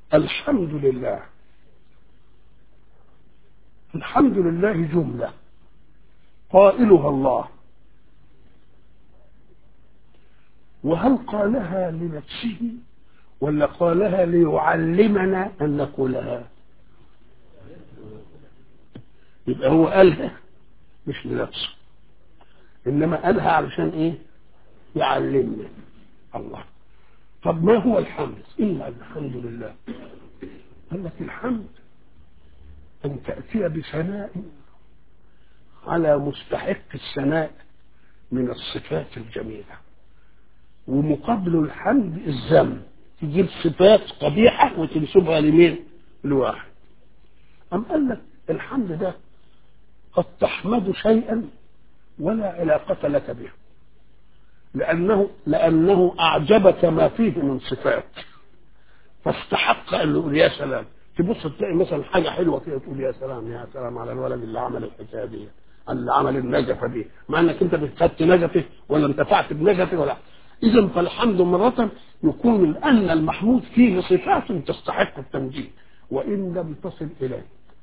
الحمد لله الحمد لله جملة قائلها الله وهل قالها لنفسه ولا قالها ليعلمنا أن نقولها يبقى هو قالها مش لنفسه إنما قالها علشان إيه يعلمنا الله طب ما هو الحمد إلا الحمد لله قال لك الحمد أن تأتي بثناء على مستحق الثناء من الصفات الجميلة ومقابل الحمد الذم تجيب صفات قبيحة وتنسبها لمين؟ لواحد أم قال لك الحمد ده قد تحمد شيئا ولا علاقة لك به لأنه لأنه أعجبك ما فيه من صفات فاستحق أن يقول يا سلام تبص تلاقي مثلا حاجة حلوة كده تقول يا سلام يا سلام على الولد اللي عمل الحكاية دي اللي عمل النجفة دي مع انك انت خدت نجفة ولا انتفعت بنجفة ولا اذا فالحمد مرة يكون لان المحمود فيه صفات تستحق التمجيد وان لم تصل اليه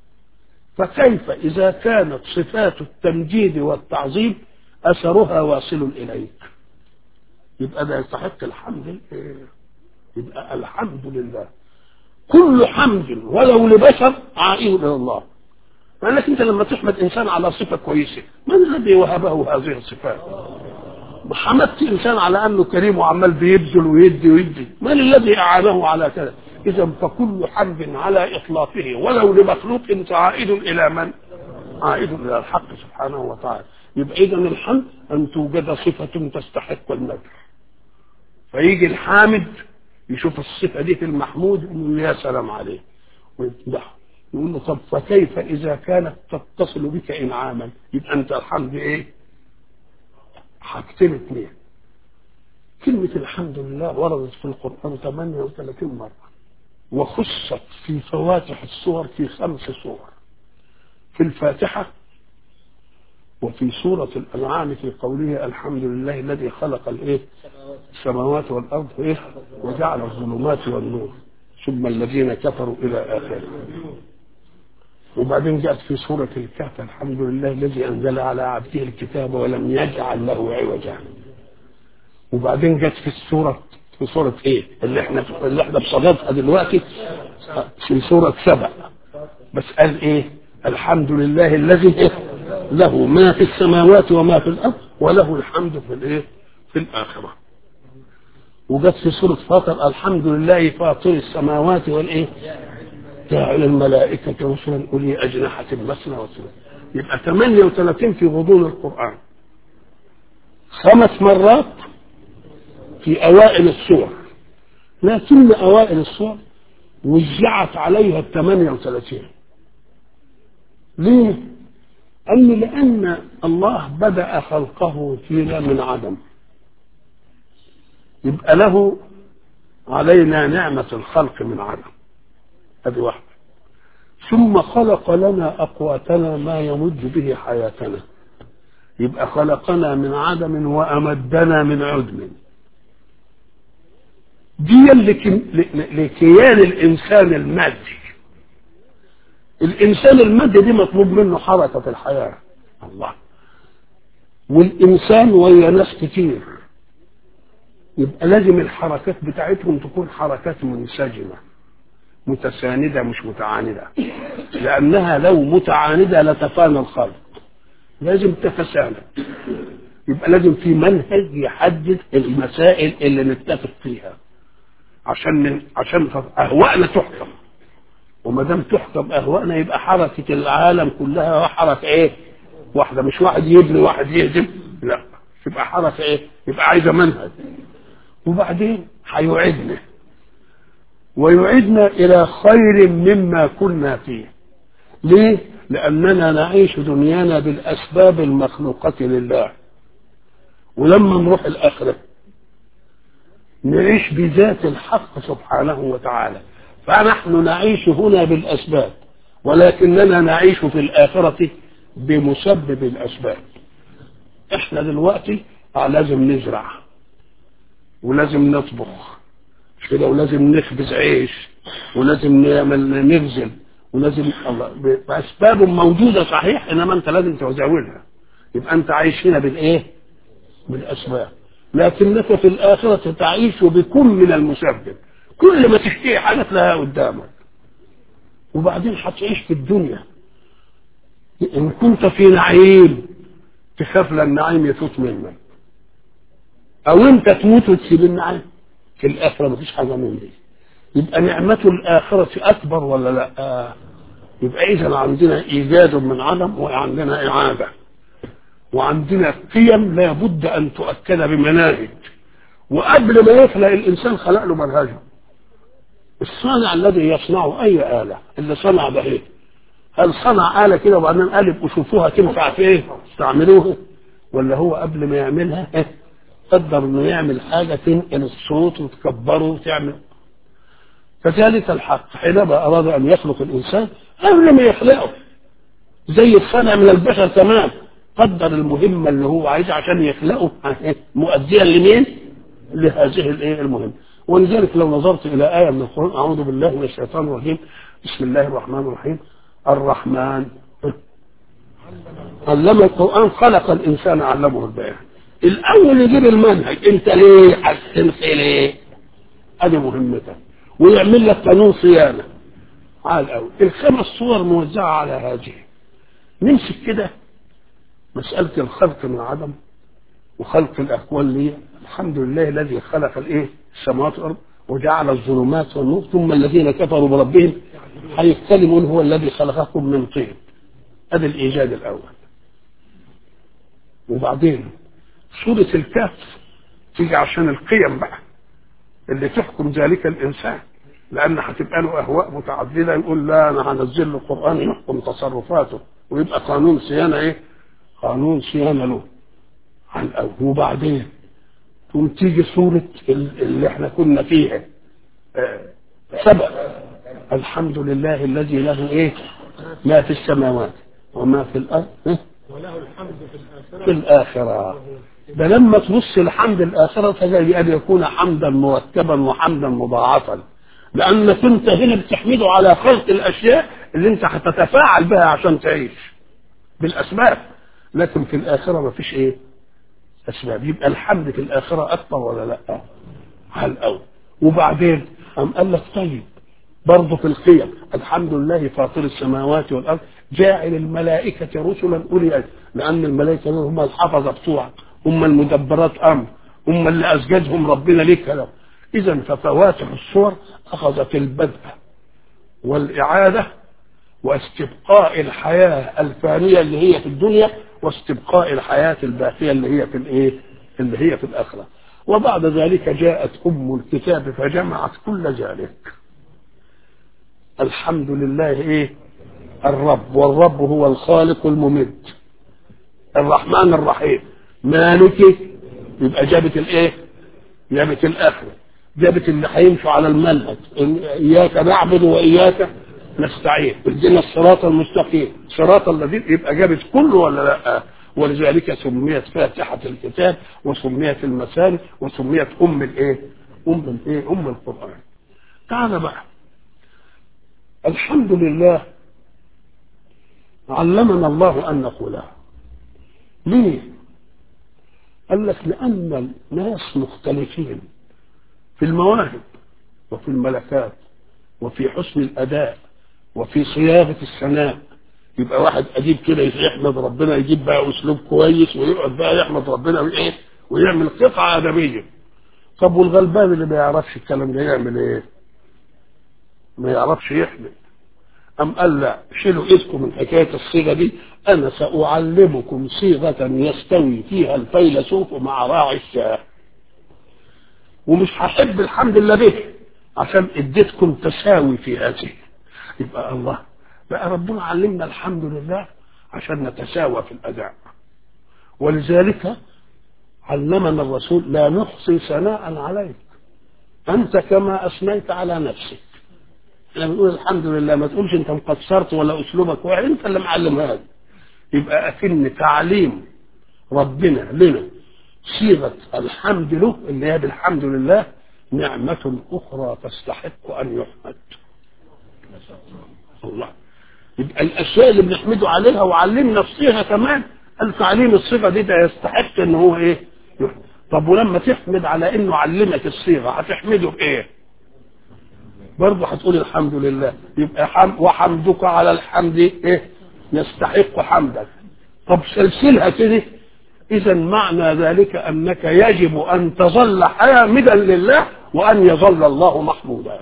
فكيف اذا كانت صفات التمجيد والتعظيم اثرها واصل اليك يبقى ده يستحق الحمد يبقى الحمد لله كل حمد ولو لبشر عائد الى الله لانك انت لما تحمد انسان على صفه كويسه من الذي وهبه هذه الصفات حمدت انسان على انه كريم وعمال بيبذل ويدي ويدي من الذي اعانه على كذا اذا فكل حمد على اطلاقه ولو لمخلوق عائد الى من عائد الى الحق سبحانه وتعالى يبقى اذا الحمد ان توجد صفه تستحق المدح فيجي الحامد يشوف الصفه دي في المحمود يقول يا سلام عليه ويمدحه يقول له طب فكيف اذا كانت تتصل بك انعاما يبقى انت الحمد ايه حاجتين اثنين كلمة الحمد لله وردت في القرآن 38 مرة وخصت في فواتح السور في خمس سور في الفاتحة وفي سورة الأنعام في قوله الحمد لله الذي خلق الايه السماوات والأرض ايه وجعل الظلمات والنور ثم الذين كفروا إلى آخره وبعدين جاءت في سورة الكهف الحمد لله الذي أنزل على عبده الكتاب ولم يجعل له عوجا وبعدين جت في السورة في سورة إيه اللي احنا اللي احنا بصددها دلوقتي في سورة سبع بس قال إيه الحمد لله الذي إيه له ما في السماوات وما في الأرض وله الحمد في الإيه في الآخرة وجت في سورة فاطر الحمد لله فاطر السماوات والإيه جاعل الملائكة رسلا أولي أجنحة مثنى وثلاث يبقى 38 في غضون القرآن خمس مرات في أوائل السور لكن أوائل السور وزعت عليها ال 38 ليه؟ قال لي لأن الله بدأ خلقه فينا من عدم يبقى له علينا نعمة الخلق من عدم هذه واحدة ثم خلق لنا أقواتنا ما يمد به حياتنا يبقى خلقنا من عدم وأمدنا من عدم دي لكيان الإنسان المادي الإنسان المادي دي مطلوب منه حركة في الحياة الله والإنسان ويا ناس كتير يبقى لازم الحركات بتاعتهم تكون حركات منسجمه متساندة مش متعاندة لأنها لو متعاندة لتفانى الخلق لازم تتساند يبقى لازم في منهج يحدد المسائل اللي نتفق فيها عشان من عشان أهوائنا تحكم وما دام تحكم أهوائنا يبقى حركة العالم كلها حركة إيه؟ واحدة مش واحد يبني واحد يهدم لا يبقى حركة إيه؟ يبقى عايزة منهج وبعدين هيعيدنا ويعيدنا إلى خير مما كنا فيه ليه؟ لأننا نعيش دنيانا بالأسباب المخلوقة لله ولما نروح الآخرة نعيش بذات الحق سبحانه وتعالى فنحن نعيش هنا بالأسباب ولكننا نعيش في الآخرة بمسبب الأسباب احنا دلوقتي لازم نزرع ولازم نطبخ مش كده ولازم نخبز عيش ولازم نعمل نغزل ولازم الله باسباب موجوده صحيح انما انت لازم تزودها يبقى انت عايش هنا بالايه؟ بالاسباب لكنك في الاخره تعيش بكل من المسبب كل ما تشتهي حاجه تلاقيها قدامك وبعدين هتعيش في الدنيا ان كنت في نعيم تخاف للنعيم يفوت منك او انت تموت وتسيب النعيم في الاخره مفيش حاجه من دي يبقى نعمة الآخرة أكبر ولا لا؟ آه. يبقى إذا عندنا إيجاد من عدم وعندنا إعادة وعندنا قيم لابد أن تؤكد بمناهج وقبل ما يخلق الإنسان خلق له منهجه الصانع الذي يصنع أي آلة اللي صنع ده إيه؟ هل صنع آلة كده وبعدين قال يبقوا شوفوها تنفع في إيه؟ استعملوها ولا هو قبل ما يعملها إيه؟ قدر إنه يعمل حاجة تنقل الصوت وتكبره وتعمل كذلك الحق حينما أراد أن يخلق الإنسان قبل ما يخلقه زي الصانع من البشر تمام قدر المهمة اللي هو عايزها عشان يخلقه مؤديا لمين؟ لهذه الايه المهمة ولذلك لو نظرت إلى آية من القرآن أعوذ بالله من الشيطان الرجيم بسم الله الرحمن الرحيم الرحمن علم القرآن خلق الإنسان علمه البيان الأول يجيب المنهج أنت ليه حسنت ليه؟ هذه مهمتك ويعمل لك قانون صيانة على الأول الخمس صور موزعة على هذه نمسك كده مسألة الخلق من عدم وخلق الأكوان ليه الحمد لله الذي خلق الإيه السماوات والأرض وجعل الظلمات والنور ثم الذين كفروا بربهم هيتكلمون هو الذي خلقكم من طين هذا الإيجاد الأول وبعدين سورة الكهف تيجي عشان القيم بقى اللي تحكم ذلك الانسان لان هتبقى له اهواء متعدده يقول لا انا هنزل له قران يحكم تصرفاته ويبقى قانون صيانه ايه؟ قانون صيانه له عن الاول وبعدين تقوم تيجي صوره اللي احنا كنا فيها آه سبق الحمد لله الذي له ايه؟ ما في السماوات وما في الارض إيه؟ وله الحمد في الآخرة في الآخرة ده لما تبص لحمد الآخرة تجد أن يكون حمدا مركبا وحمدا مضاعفا لأنك أنت هنا بتحمده على خلق الأشياء اللي أنت هتتفاعل بها عشان تعيش بالأسباب لكن في الآخرة ما فيش إيه أسباب يبقى الحمد في الآخرة أكبر ولا لأ على الأول وبعدين أم قال لك طيب برضه في القيم الحمد لله فاطر السماوات والارض جاعل الملائكه رسلا اولي أجل لان الملائكه هم الحفظه بتوعك هم المدبرات امر هم اللي اسجدهم ربنا ليه كلام اذا ففواتح الصور اخذت البدء والاعاده واستبقاء الحياه الفانيه اللي هي في الدنيا واستبقاء الحياه الباقيه اللي هي في الايه اللي هي في الاخره وبعد ذلك جاءت ام الكتاب فجمعت كل ذلك الحمد لله ايه الرب والرب هو الخالق الممد الرحمن الرحيم مالك يبقى جابت الايه جابت الاخره جابت اللي هيمشوا على المنهج اياك نعبد واياك نستعين اهدنا الصراط المستقيم صراط الذين يبقى جابت كله ولا لا ولذلك سميت فاتحة الكتاب وسميت المثاني وسميت أم الإيه؟ أم الإيه؟ أم القرآن. تعال بقى الحمد لله علمنا الله أن نقولها ليه قال لك لأن الناس مختلفين في المواهب وفي الملكات وفي حسن الأداء وفي صياغة الثناء يبقى واحد أديب كده يحمد ربنا يجيب بقى أسلوب كويس ويقعد بقى يحمد ربنا وإيه ويعمل قطعة أدبية طب والغلبان اللي ما يعرفش الكلام ده يعمل إيه؟ ما يعرفش يحمد أم قال لا شيلوا إيدكم من حكاية الصيغة دي أنا سأعلمكم صيغة يستوي فيها الفيلسوف مع راعي الشاه ومش هحب الحمد لله به عشان اديتكم تساوي في هذه يبقى الله بقى ربنا علمنا الحمد لله عشان نتساوى في الأداء ولذلك علمنا الرسول لا نحصي ثناء عليك أنت كما أثنيت على نفسك احنا بنقول الحمد لله ما تقولش انت مقصرت ولا اسلوبك واحد انت اللي معلم هذا يبقى اكن تعليم ربنا لنا صيغه الحمد له اللي هي بالحمد لله نعمة أخرى تستحق أن يحمد الله يبقى الأشياء اللي بنحمده عليها وعلمنا الصيغة كمان قال تعليم الصيغة دي ده يستحق إن هو إيه يحمد طب ولما تحمد على إنه علمك الصيغة هتحمده بإيه برضه هتقول الحمد لله يبقى حم وحمدك على الحمد إيه يستحق حمدك طب سلسلها كده إذا معنى ذلك أنك يجب أن تظل حامدا لله وأن يظل الله محمودا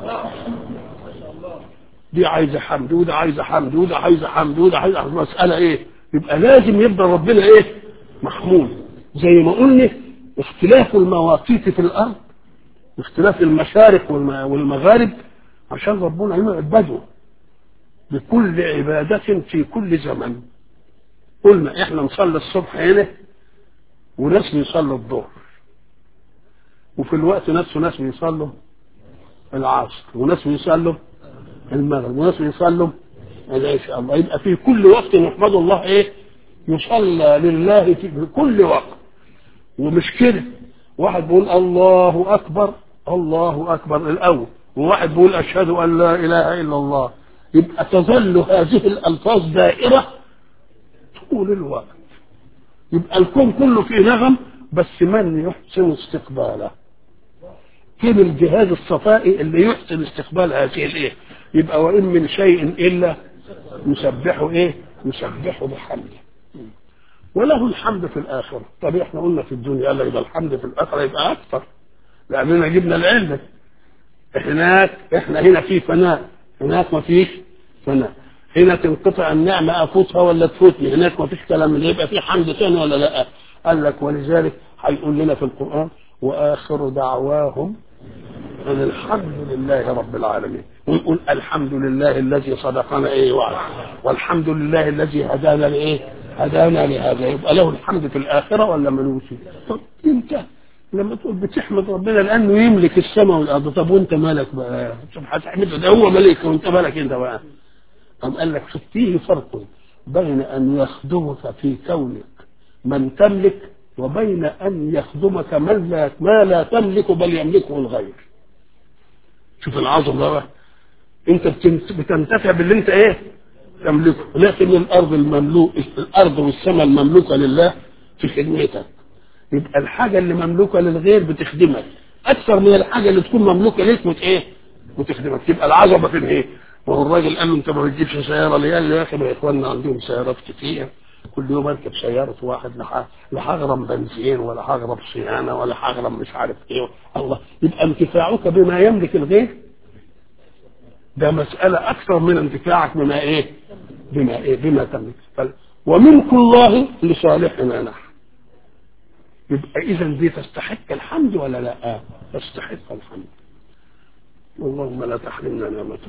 دي عايزة حمد وده عايزة حمد وده عايزة حمد وده عايزة حمد. مسألة إيه يبقى لازم يفضل ربنا إيه محمود زي ما قلنا اختلاف المواقيت في الأرض اختلاف المشارق والم- والمغارب عشان ربنا يعبده بكل عبادة في كل زمن قلنا احنا نصلي الصبح هنا وناس بيصلوا الظهر وفي الوقت نفسه ناس بيصلوا العصر وناس بيصلوا المغرب وناس بيصلوا العشاء الله يبقى في كل وقت نحمد الله ايه يصلى لله في كل وقت ومش كده واحد بيقول الله اكبر الله اكبر الاول وواحد بيقول اشهد ان لا اله الا الله يبقى تظل هذه الالفاظ دائره طول الوقت يبقى الكون كله فيه نغم بس من يحسن استقباله فين الجهاز الصفائي اللي يحسن استقبال هذه الايه يبقى وان من شيء الا يسبحه ايه يسبحه بحمده وله الحمد في الاخره طب احنا قلنا في الدنيا قال لك ده الحمد في الاخره يبقى اكثر لاننا جبنا العلم هناك احنا هنا في فناء هناك ما فيش فناء هنا تنقطع النعمة أفوتها ولا تفوتني هناك ما فيش كلام من ده. يبقى في حمد ثاني ولا لا قال لك ولذلك هيقول لنا في القرآن وآخر دعواهم أن الحمد لله رب العالمين ونقول الحمد لله الذي صدقنا إيه وعد والحمد لله الذي هدانا لإيه هدانا لهذا يبقى له الحمد في الآخرة ولا ملوش طب أنت لما تقول بتحمد ربنا لأنه يملك السماء والأرض طب وأنت مالك بقى طب هتحمده ده هو ملك وأنت مالك أنت بقى أم قال لك شوف فيه فرق بين أن يخدمك في كونك من تملك وبين أن يخدمك من لا ما لا تملك بل يملكه الغير شوف العظمة بقى أنت بتنت- بتنتفع باللي أنت إيه تملكه لكن الأرض المملوك الأرض والسماء المملوكة لله في خدمتك يبقى الحاجة اللي مملوكة للغير بتخدمك أكثر من الحاجة اللي تكون مملوكة ليك وت إيه وتخدمك يبقى العظمة في الإيه وهو الراجل قال له أنت ما بتجيبش سيارة ليه؟ قال له يا أخي ما إخواننا عندهم سيارات كتير كل يوم أركب سيارة واحد لا ح- لا هغرم بنزين ولا هغرم صيانة ولا هغرم مش عارف إيه الله يبقى انتفاعك بما يملك الغير ده مسألة أكثر من انتفاعك بما إيه بما إيه بما تملك بل وملك الله لصالحنا نحن يبقى إذا دي تستحق الحمد ولا لا؟ تستحق الحمد اللهم لا تحرمنا نعمته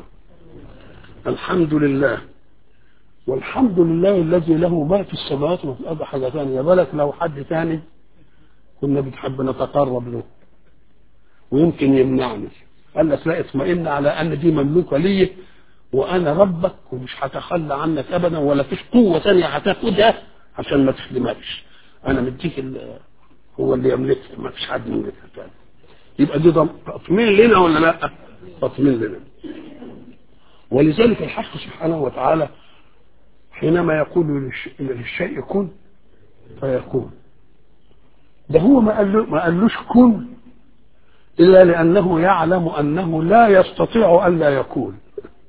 الحمد لله والحمد لله الذي له ما في السماوات وفي الأرض حاجة ثانية بالك لو حد ثاني كنا بنحب نتقرب له ويمكن يمنعني قال لك لا اطمئن على ان دي مملوكه لي وانا ربك ومش هتخلى عنك ابدا ولا فيش قوه ثانيه هتاخدها عشان ما تخدمكش انا مديك ال- هو اللي يملكها ما فيش حد يملكها تاني يبقى دي ضم- تطمين لنا ولا لا؟ تطمين لنا ولذلك الحق سبحانه وتعالى حينما يقول للش- للشيء كن فيكون ده هو ما قال له ما قالوش كن الا لانه يعلم انه لا يستطيع ان لا يكون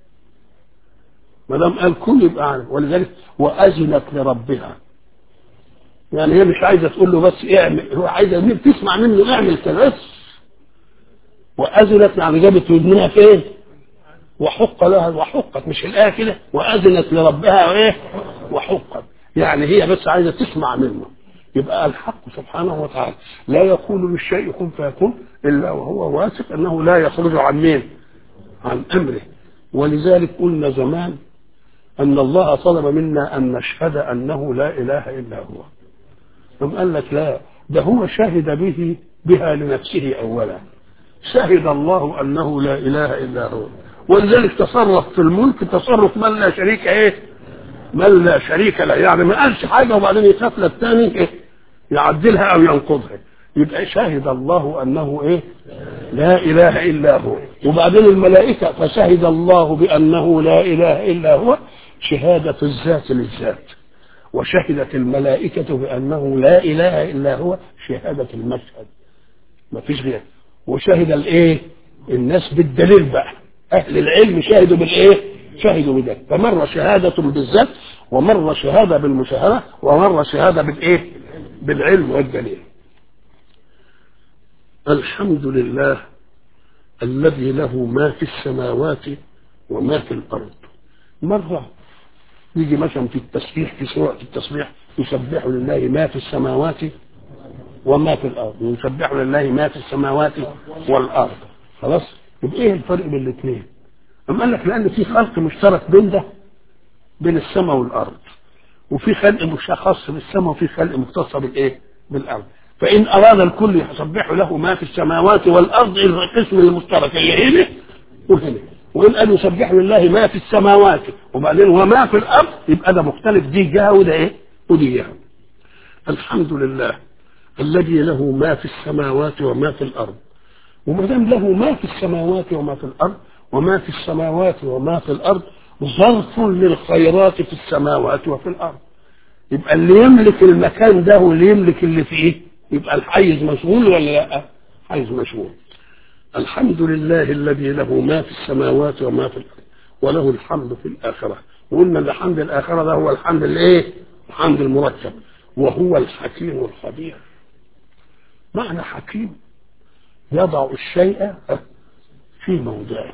ما دام قال كن يبقى عارف ولذلك واذنت لربها يعني هي مش عايزه تقول له بس اعمل هو عايزه مين تسمع منه اعمل كده بس واذنت يعني جابت ودنها فين وحق لها وحقت مش الايه كده واذنت لربها وايه وحقت يعني هي بس عايزه تسمع منه يبقى الحق سبحانه وتعالى لا يقول للشيء كن فيكون الا وهو واثق انه لا يخرج عن مين عن امره ولذلك قلنا زمان ان الله طلب منا ان نشهد انه لا اله الا هو ثم قال لك لا ده هو شهد به بها لنفسه اولا شهد الله انه لا اله الا هو ولذلك تصرف في الملك تصرف من لا شريك ايه من لا شريك له يعني ما قالش حاجه وبعدين يخاف للثاني ايه يعدلها او ينقضها يبقى شهد الله انه ايه لا اله الا هو وبعدين الملائكه فشهد الله بانه لا اله الا هو شهاده الذات للذات وشهدت الملائكه بانه لا اله الا هو شهاده المشهد ما فيش غير وشهد الايه الناس بالدليل بقى اهل العلم شهدوا بالايه شهدوا بذلك فمره شهاده بالذات ومره شهاده بالمشاهده ومره شهاده بالايه بالعلم والدليل الحمد لله الذي له ما في السماوات وما في الارض مره يجي مثلا في التسبيح في سوره التسبيح يسبح لله ما في السماوات وما في الارض يسبح لله ما في السماوات والارض خلاص يبقى ايه الفرق بين الاثنين اما قال لك لان في خلق مشترك بين ده بين السماء والارض وفي خلق مش خاص بالسماء وفي خلق مختص بالايه بالارض فان اراد الكل يسبح له ما في السماوات والارض القسم المشترك اللي هنا وهنا وان قال يسبح لله ما في السماوات وبعدين وما في الارض يبقى ده مختلف دي جهه وده ايه ودي جهه الحمد لله الذي له ما في السماوات وما في الارض وما دام له ما في السماوات وما في الارض وما في السماوات وما في الارض ظرف للخيرات في السماوات وفي الارض يبقى اللي يملك المكان ده واللي يملك اللي فيه يبقى الحيز مشغول ولا لا حيز مشغول الحمد لله الذي له ما في السماوات وما في الارض وله الحمد في الاخره وقلنا ان حمد الاخره ده هو الحمد الايه الحمد المركب وهو الحكيم الخبير معنى حكيم يضع الشيء في موضعه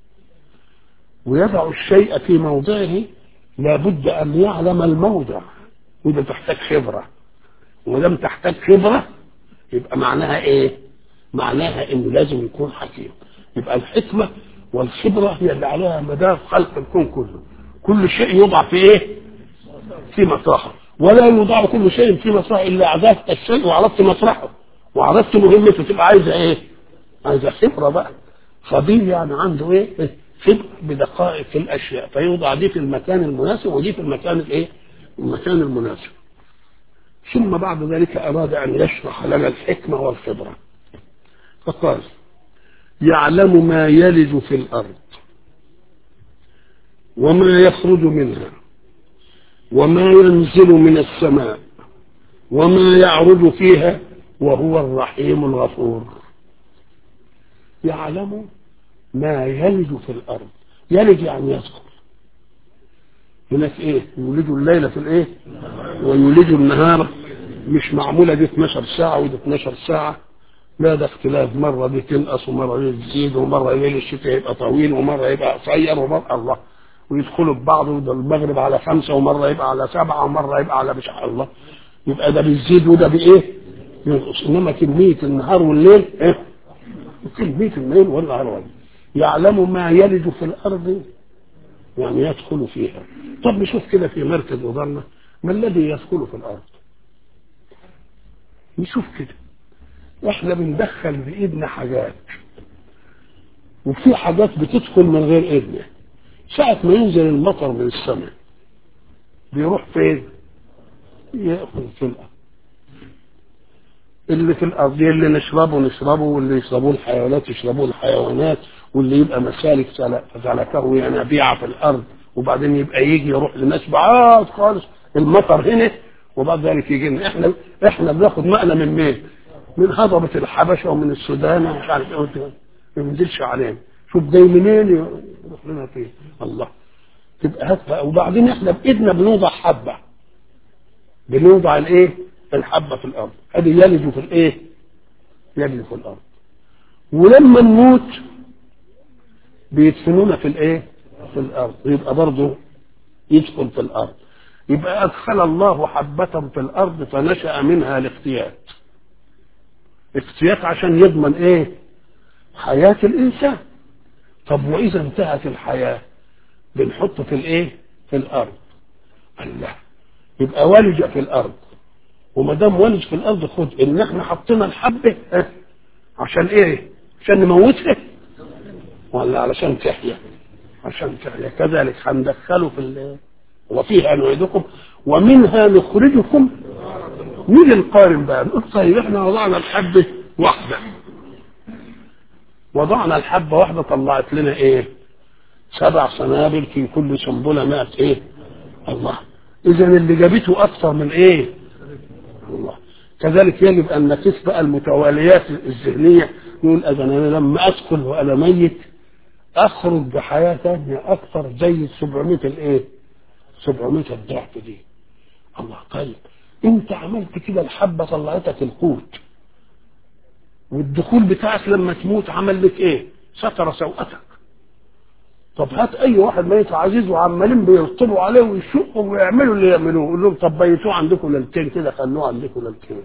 ويضع الشيء في موضعه لابد ان يعلم الموضع وده تحتاج خبره ودام تحتاج خبره يبقى معناها ايه؟ معناها انه لازم يكون حكيم يبقى الحكمه والخبره هي اللي عليها مدار خلق الكون كله كل شيء يوضع في ايه؟ في مطرحه ولا يوضع كل شيء في مطرحه الا عرفت الشيء وعرفت مطرحه وعرفت مهمته تبقى عايزه ايه؟ عايزه خبره بقى خبير يعني عنده ايه؟ خبر بدقائق في الاشياء فيوضع دي في المكان المناسب ودي في المكان الايه؟ المكان المناسب ثم بعد ذلك اراد ان يشرح لنا الحكمه والخبره فقال يعلم ما يلج في الارض وما يخرج منها وما ينزل من السماء وما يعرج فيها وهو الرحيم الغفور يعلم ما يلج في الارض يلج يعني يدخل هناك ايه يولج الليل في الايه ويولج النهار مش معموله دي 12 ساعه ودي 12 ساعه لا ده اختلاف مره دي تنقص ومره دي تزيد ومره ليل الشتاء يبقى طويل ومره يبقى قصير ومره الله ويدخلوا ببعض وده المغرب على خمسه ومره يبقى على سبعه ومره يبقى على مش الله يبقى ده بيزيد وده بايه؟ ينقص انما كميه النهار والليل ايه؟ كميه الليل والنهار والليل يعلم ما يلج في الارض يعني يدخل فيها طب نشوف كده في مركز نظرنا ما الذي يدخل في الارض نشوف كده احنا بندخل بايدنا حاجات وفي حاجات بتدخل من غير ايدنا ساعة ما ينزل المطر من السماء بيروح فين؟ ياخذ في الارض اللي في الارض اللي نشربه نشربه واللي يشربوه الحيوانات يشربوه الحيوانات واللي يبقى مسالك سلكه ينابيع في الارض وبعدين يبقى يجي يروح لناس بعاد خالص المطر هنا وبعد ذلك يجي لنا احنا احنا بناخد مقلة من مين؟ من هضبة الحبشة ومن السودان ومش عارف ايه ما بينزلش علينا شوف جاي منين يروح لنا فين الله تبقى هات بقى وبعدين احنا بايدنا بنوضع حبة بنوضع الايه؟ الحبة في الارض ادي يلج في الايه؟ يلج في الارض ولما نموت بيدفنونا في الايه؟ في الارض يبقى برضه يدخل في الارض يبقى ادخل الله حبة في الارض فنشأ منها الاختيات اختيات عشان يضمن ايه؟ حياة الانسان طب واذا انتهت الحياة بنحطه في الايه؟ في الارض الله يبقى ولج في الارض وما دام ولج في الارض خد ان احنا حطينا الحبه اه عشان ايه؟ عشان نموتها ولا علشان تحيا؟ عشان تحيا كذلك هندخله في وفيها نعيدكم ومنها نخرجكم نيجي نقارن بقى نقول طيب احنا وضعنا الحبة واحدة وضعنا الحبة واحدة طلعت لنا ايه سبع سنابل في كل سنبلة مئة ايه الله اذا اللي جابته اكثر من ايه الله كذلك يجب ان نقيس بقى المتواليات الذهنية يقول اذا انا لما ادخل وانا ميت اخرج بحياة ثانية اكثر زي 700 الايه 700 الضعف دي الله طيب انت عملت كده الحبة طلعتك القوت والدخول بتاعك لما تموت عمل لك ايه ستر سوءتك طب هات اي واحد ميت عزيز وعمالين بيرطبوا عليه ويشقوا ويعملوا اللي يعملوه يقول لهم طب بيتوه عندكم ليلتين كده خلوه عندكم ليلتين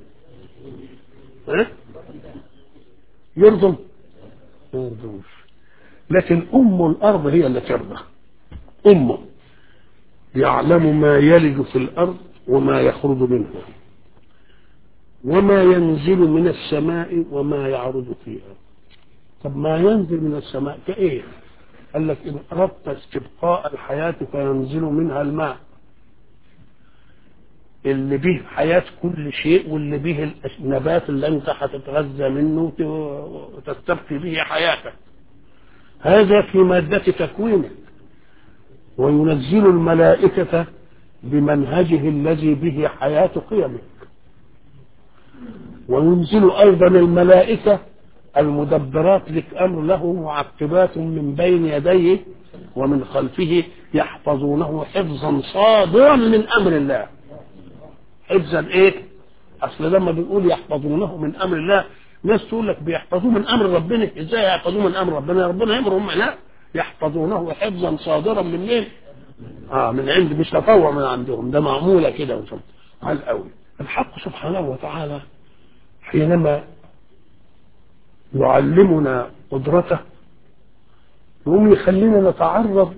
ايه يرضوا ما يرضوش لكن ام الارض هي اللي ترضى امه يعلم ما يلج في الارض وما يخرج منها وما ينزل من السماء وما يعرض فيها طب ما ينزل من السماء كايه قال لك ان اردت استبقاء الحياه فينزل منها الماء اللي به حياة كل شيء واللي به النبات اللي انت هتتغذى منه وتستبقي به حياتك هذا في مادة تكوينك وينزل الملائكة بمنهجه الذي به حياة قيمك وينزل أيضا الملائكة المدبرات لك أمر له معقبات من بين يديه ومن خلفه يحفظونه حفظا صادرا من أمر الله حفظا إيه أصل لما بنقول يحفظونه من أمر الله ناس تقول لك بيحفظوه من أمر ربنا إزاي يحفظوه من أمر ربنا ربنا يأمرهم لا يحفظونه حفظا صادرا من مين اه من عند مش تطوع من عندهم ده معمولة كده وصلت على الأول الحق سبحانه وتعالى حينما يعلمنا قدرته يقوم يخلينا نتعرض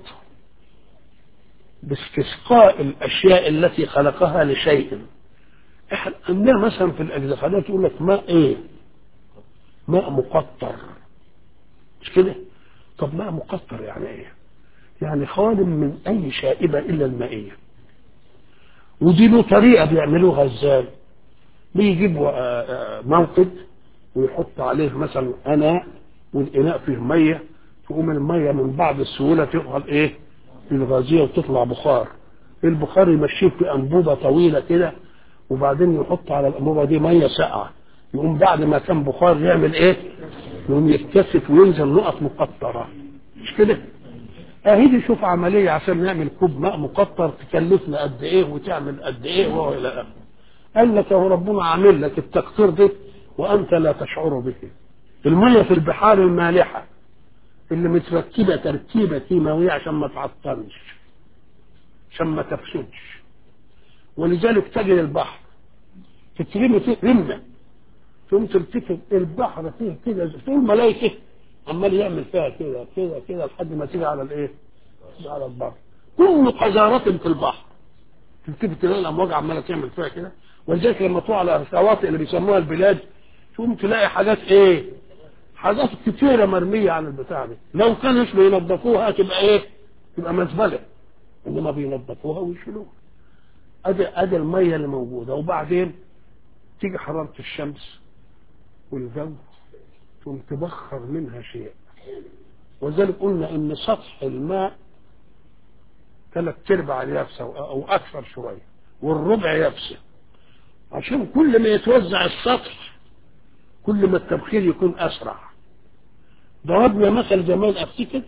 باستسقاء الاشياء التي خلقها لشيء احنا عندنا مثلا في الاجزخانات يقول لك ماء ايه ماء مقطر مش كده طب ماء مقطر يعني ايه يعني خال من اي شائبه الا المائيه ودي له طريقه بيعملوها ازاي بيجيبوا موقد ويحط عليه مثلا اناء والاناء فيه ميه تقوم الميه من بعد السهوله تدخل ايه في الغازيه وتطلع بخار البخار يمشيه في انبوبه طويله كده وبعدين يحط على الانبوبه دي ميه ساقعه يقوم بعد ما كان بخار يعمل ايه يقوم يتكثف وينزل نقط مقطره مش كده اهي دي شوف عمليه عشان نعمل كوب ماء مقطر تكلفنا قد ايه وتعمل قد ايه وهو الى اخره قال لك هو ربنا عامل لك التقطير ده وانت لا تشعر به الميه في البحار المالحه اللي متركبه تركيبه كيماويه عشان ما تعطلش عشان ما تفسدش ولذلك تجد البحر تترمي فيه رمه ثم ترتكب البحر فيه كده طول ملايكه عمال يعمل فيها كده كده كده لحد ما تيجي على الايه؟ على البحر كل قذارة في البحر تبتدي تلاقي الامواج عماله تعمل فيها كده ولذلك لما تروح على الشواطئ اللي بيسموها البلاد تقوم تلاقي حاجات ايه؟ حاجات كتيره مرميه على البتاع دي لو كانوش بينظفوها تبقى ايه؟ تبقى مزبله انما بينظفوها ويشيلوها ادي ادي الميه اللي موجوده وبعدين تيجي حراره الشمس والجو ثم تبخر منها شيء وذلك قلنا ان سطح الماء ثلاث ارباع اليابسه او اكثر شويه والربع يابسه عشان كل ما يتوزع السطح كل ما التبخير يكون اسرع ضربنا مثل زمان افتكر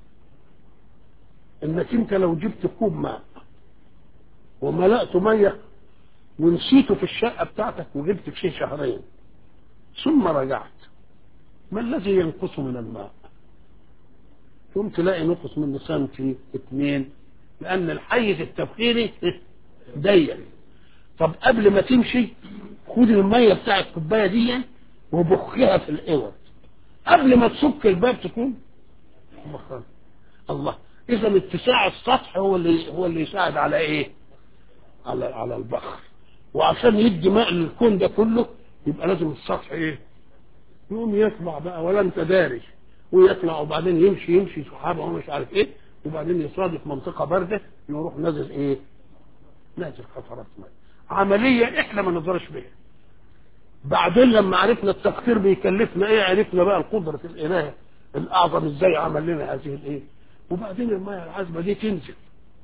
انك انت لو جبت كوب ماء وملأته ميه ونسيته في الشقه بتاعتك وجبت فيه شهرين ثم رجعت ما الذي ينقص من الماء ثم تلاقي نقص منه سنتي اثنين لان الحيز التبخيري ضيق طب قبل ما تمشي خد الميه بتاع الكوبايه دي وبخها في الاوض قبل ما تصك الباب تكون بخار الله اذا اتساع السطح هو اللي هو اللي يساعد على ايه على على البخر وعشان يدي ماء للكون ده كله يبقى لازم السطح ايه يقوم يطلع بقى ولا انت داري ويطلع وبعدين يمشي يمشي سحابه ومش عارف ايه وبعدين يصادف منطقه بارده يروح نازل ايه؟ نازل قطرات ماء عمليه احنا ما نقدرش بيها بعدين لما عرفنا التقدير بيكلفنا ايه عرفنا بقى القدره الاله الاعظم ازاي عمل لنا هذه الايه وبعدين الميه العذبه دي تنزل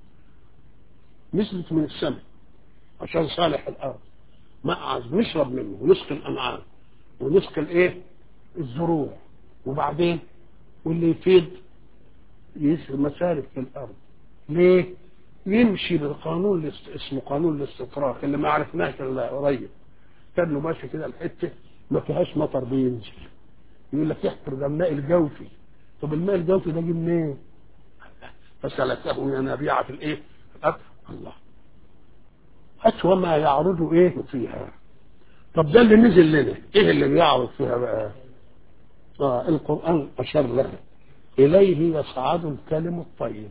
نزلت من السماء عشان صالح الارض ماء عذب نشرب منه ونسقي الانعام ونسقي الايه الزروع وبعدين واللي يفيد مسالك في الارض ليه يمشي بالقانون الاست- اسمه قانون الاستطراق اللي ما عرفناش الا قريب كان له ماشي كده الحته ما فيهاش مطر بينزل يقول لك يحفر ده الماء الجوفي طب الماء الجوفي ده جه منين؟ فسلكه ينابيع في الايه؟ في الارض الله هات وما يعرض ايه فيها طب ده اللي نزل لنا ايه اللي بيعرض فيها بقى؟ اه القران اشار لها اليه يصعد الكلم الطيب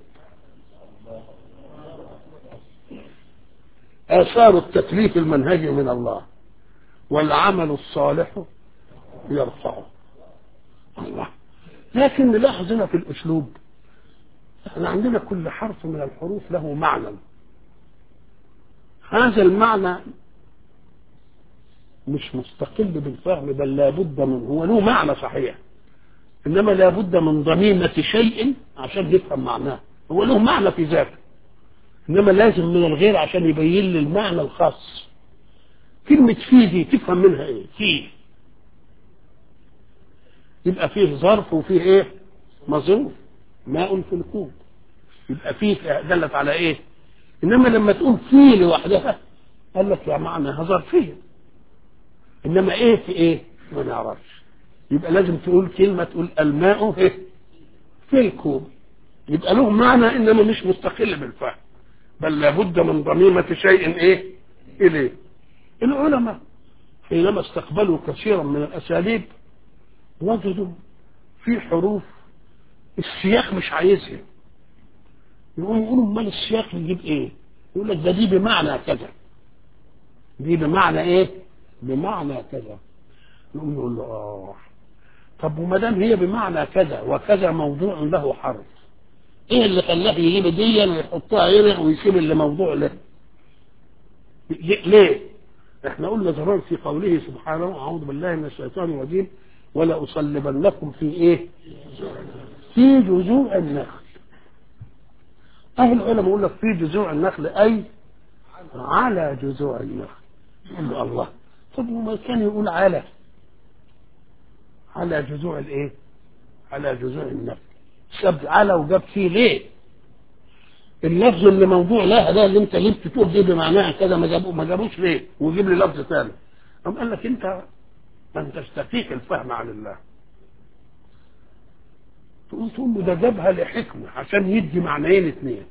آثار التكليف المنهجي من الله والعمل الصالح يرفعه الله لكن نلاحظ هنا في الأسلوب احنا عندنا كل حرف من الحروف له معنى هذا المعنى مش مستقل بالفهم بل لابد من هو له معنى صحيح انما لابد من ضميمة شيء عشان نفهم معناه هو له معنى في ذاته انما لازم من الغير عشان يبين لي المعنى الخاص كلمة في دي تفهم منها ايه في يبقى فيه ظرف وفيه ايه مظروف ماء في الكوب يبقى فيه دلت على ايه انما لما تقول في لوحدها قال لك يا معناها ظرفية انما ايه في ايه ما نعرفش يبقى لازم تقول كلمة تقول الماء في في الكوب يبقى له معنى انما مش مستقل بالفهم بل لابد من ضميمة شيء ايه اليه العلماء حينما استقبلوا كثيرا من الاساليب وجدوا في حروف السياق مش عايزها يقوموا يقولوا امال السياق يجيب ايه يقول لك ده دي بمعنى كذا دي بمعنى ايه بمعنى كذا نقوم نقول له اه طب وما دام هي بمعنى كذا وكذا موضوع له حرف ايه اللي خلاه يجيب دي ويحطها هنا ويسيب اللي موضوع له ليه احنا قلنا زمان في قوله سبحانه اعوذ بالله من الشيطان الرجيم ولا اصلبنكم في ايه في جذوع النخل اهل العلماء يقول لك في جذوع النخل اي على جذوع النخل يقول له الله طب وما كان يقول على على جذوع الايه على جذوع النخل ساب على وجاب فيه ليه اللفظ اللي موضوع لها ده اللي انت جبت تقول دي بمعناها كذا ما جابوه ما جابوش ليه وجيب لي لفظ ثاني قام قال لك انت ما انتش تستفيق الفهم عن الله تقول تقول له ده جابها لحكمه عشان يدي معنيين اثنين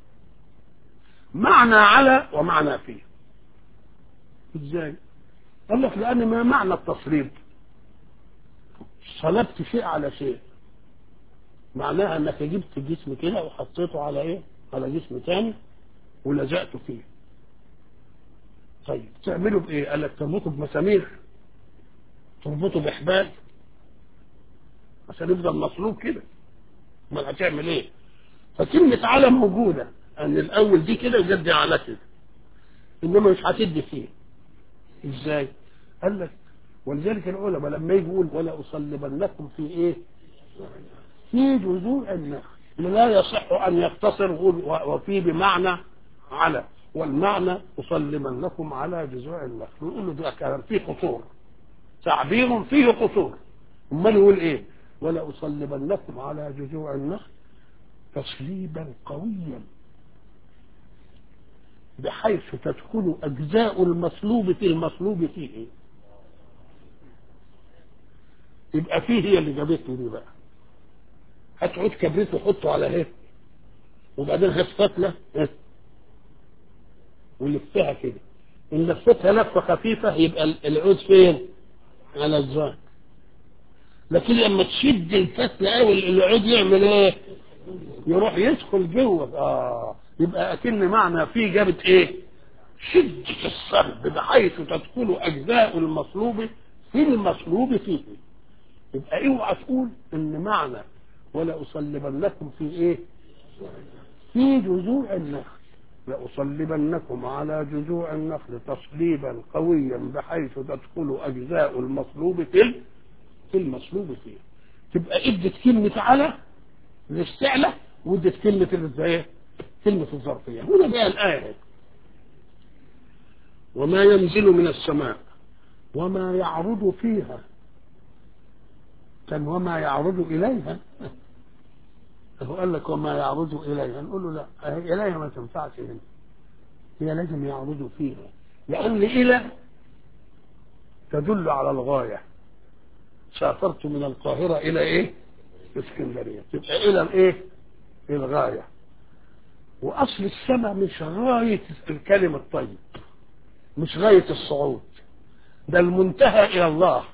معنى على ومعنى فيه ازاي قال لك لان ما معنى التصريف صلبت شيء على شيء معناها انك جبت جسم كده وحطيته على ايه على جسم تاني ولزقته فيه طيب تعمله بايه قال لك تربطه بمسامير تربطه بحبال عشان يفضل مصلوب كده امال هتعمل ايه فكلمة على موجودة ان الاول دي كده وجد على كده انما مش هتدي فيه ازاي قال لك ولذلك العلماء لما يجي يقول ولا اصلبنكم في ايه في جذوع النخل لا يصح ان يقتصر وفي بمعنى على والمعنى اصلبنكم على جذوع النخل يقول له ده كلام فيه قصور تعبير فيه قصور امال يقول ايه ولا اصلبنكم على جذوع النخل تصليبا قويا بحيث تدخل اجزاء المصلوب في المصلوب فيه يبقى فيه هي اللي جابته دي بقى هات عود كبريت وحطه على ايه وبعدين هات فتله إيه؟ ولفها كده ان لفتها لفه خفيفه يبقى العود فين على الزان لكن لما تشد الفتله قوي العود يعمل ايه يروح يدخل جوه اه يبقى اكن معنى فيه جابت ايه شدة الصلب بحيث تدخل اجزاء المصلوب في المصلوب فيه يبقى اوعى تقول ان معنى ولا اصلبنكم في ايه في جذوع النخل لأصلبنكم على جذوع النخل تصليبا قويا بحيث تدخل أجزاء المصلوب في ال- في المصلوب فيه تبقى ادت كلمة على الاستعلى وادت كلمة الازاي كلمة الظرفية هنا بقى الآية وما ينزل من السماء وما يعرض فيها كان وما يعرض إليها هو قال لك وما يعرض إليها نقول له لا هي إليها ما تنفعش هنا هي لازم يعرض فيها لأن إلى تدل على الغاية سافرت من القاهرة إلى إيه؟ اسكندرية تبقى إلى الإيه؟ الغاية وأصل السماء مش غاية الكلم الطيب مش غاية الصعود ده المنتهى إلى الله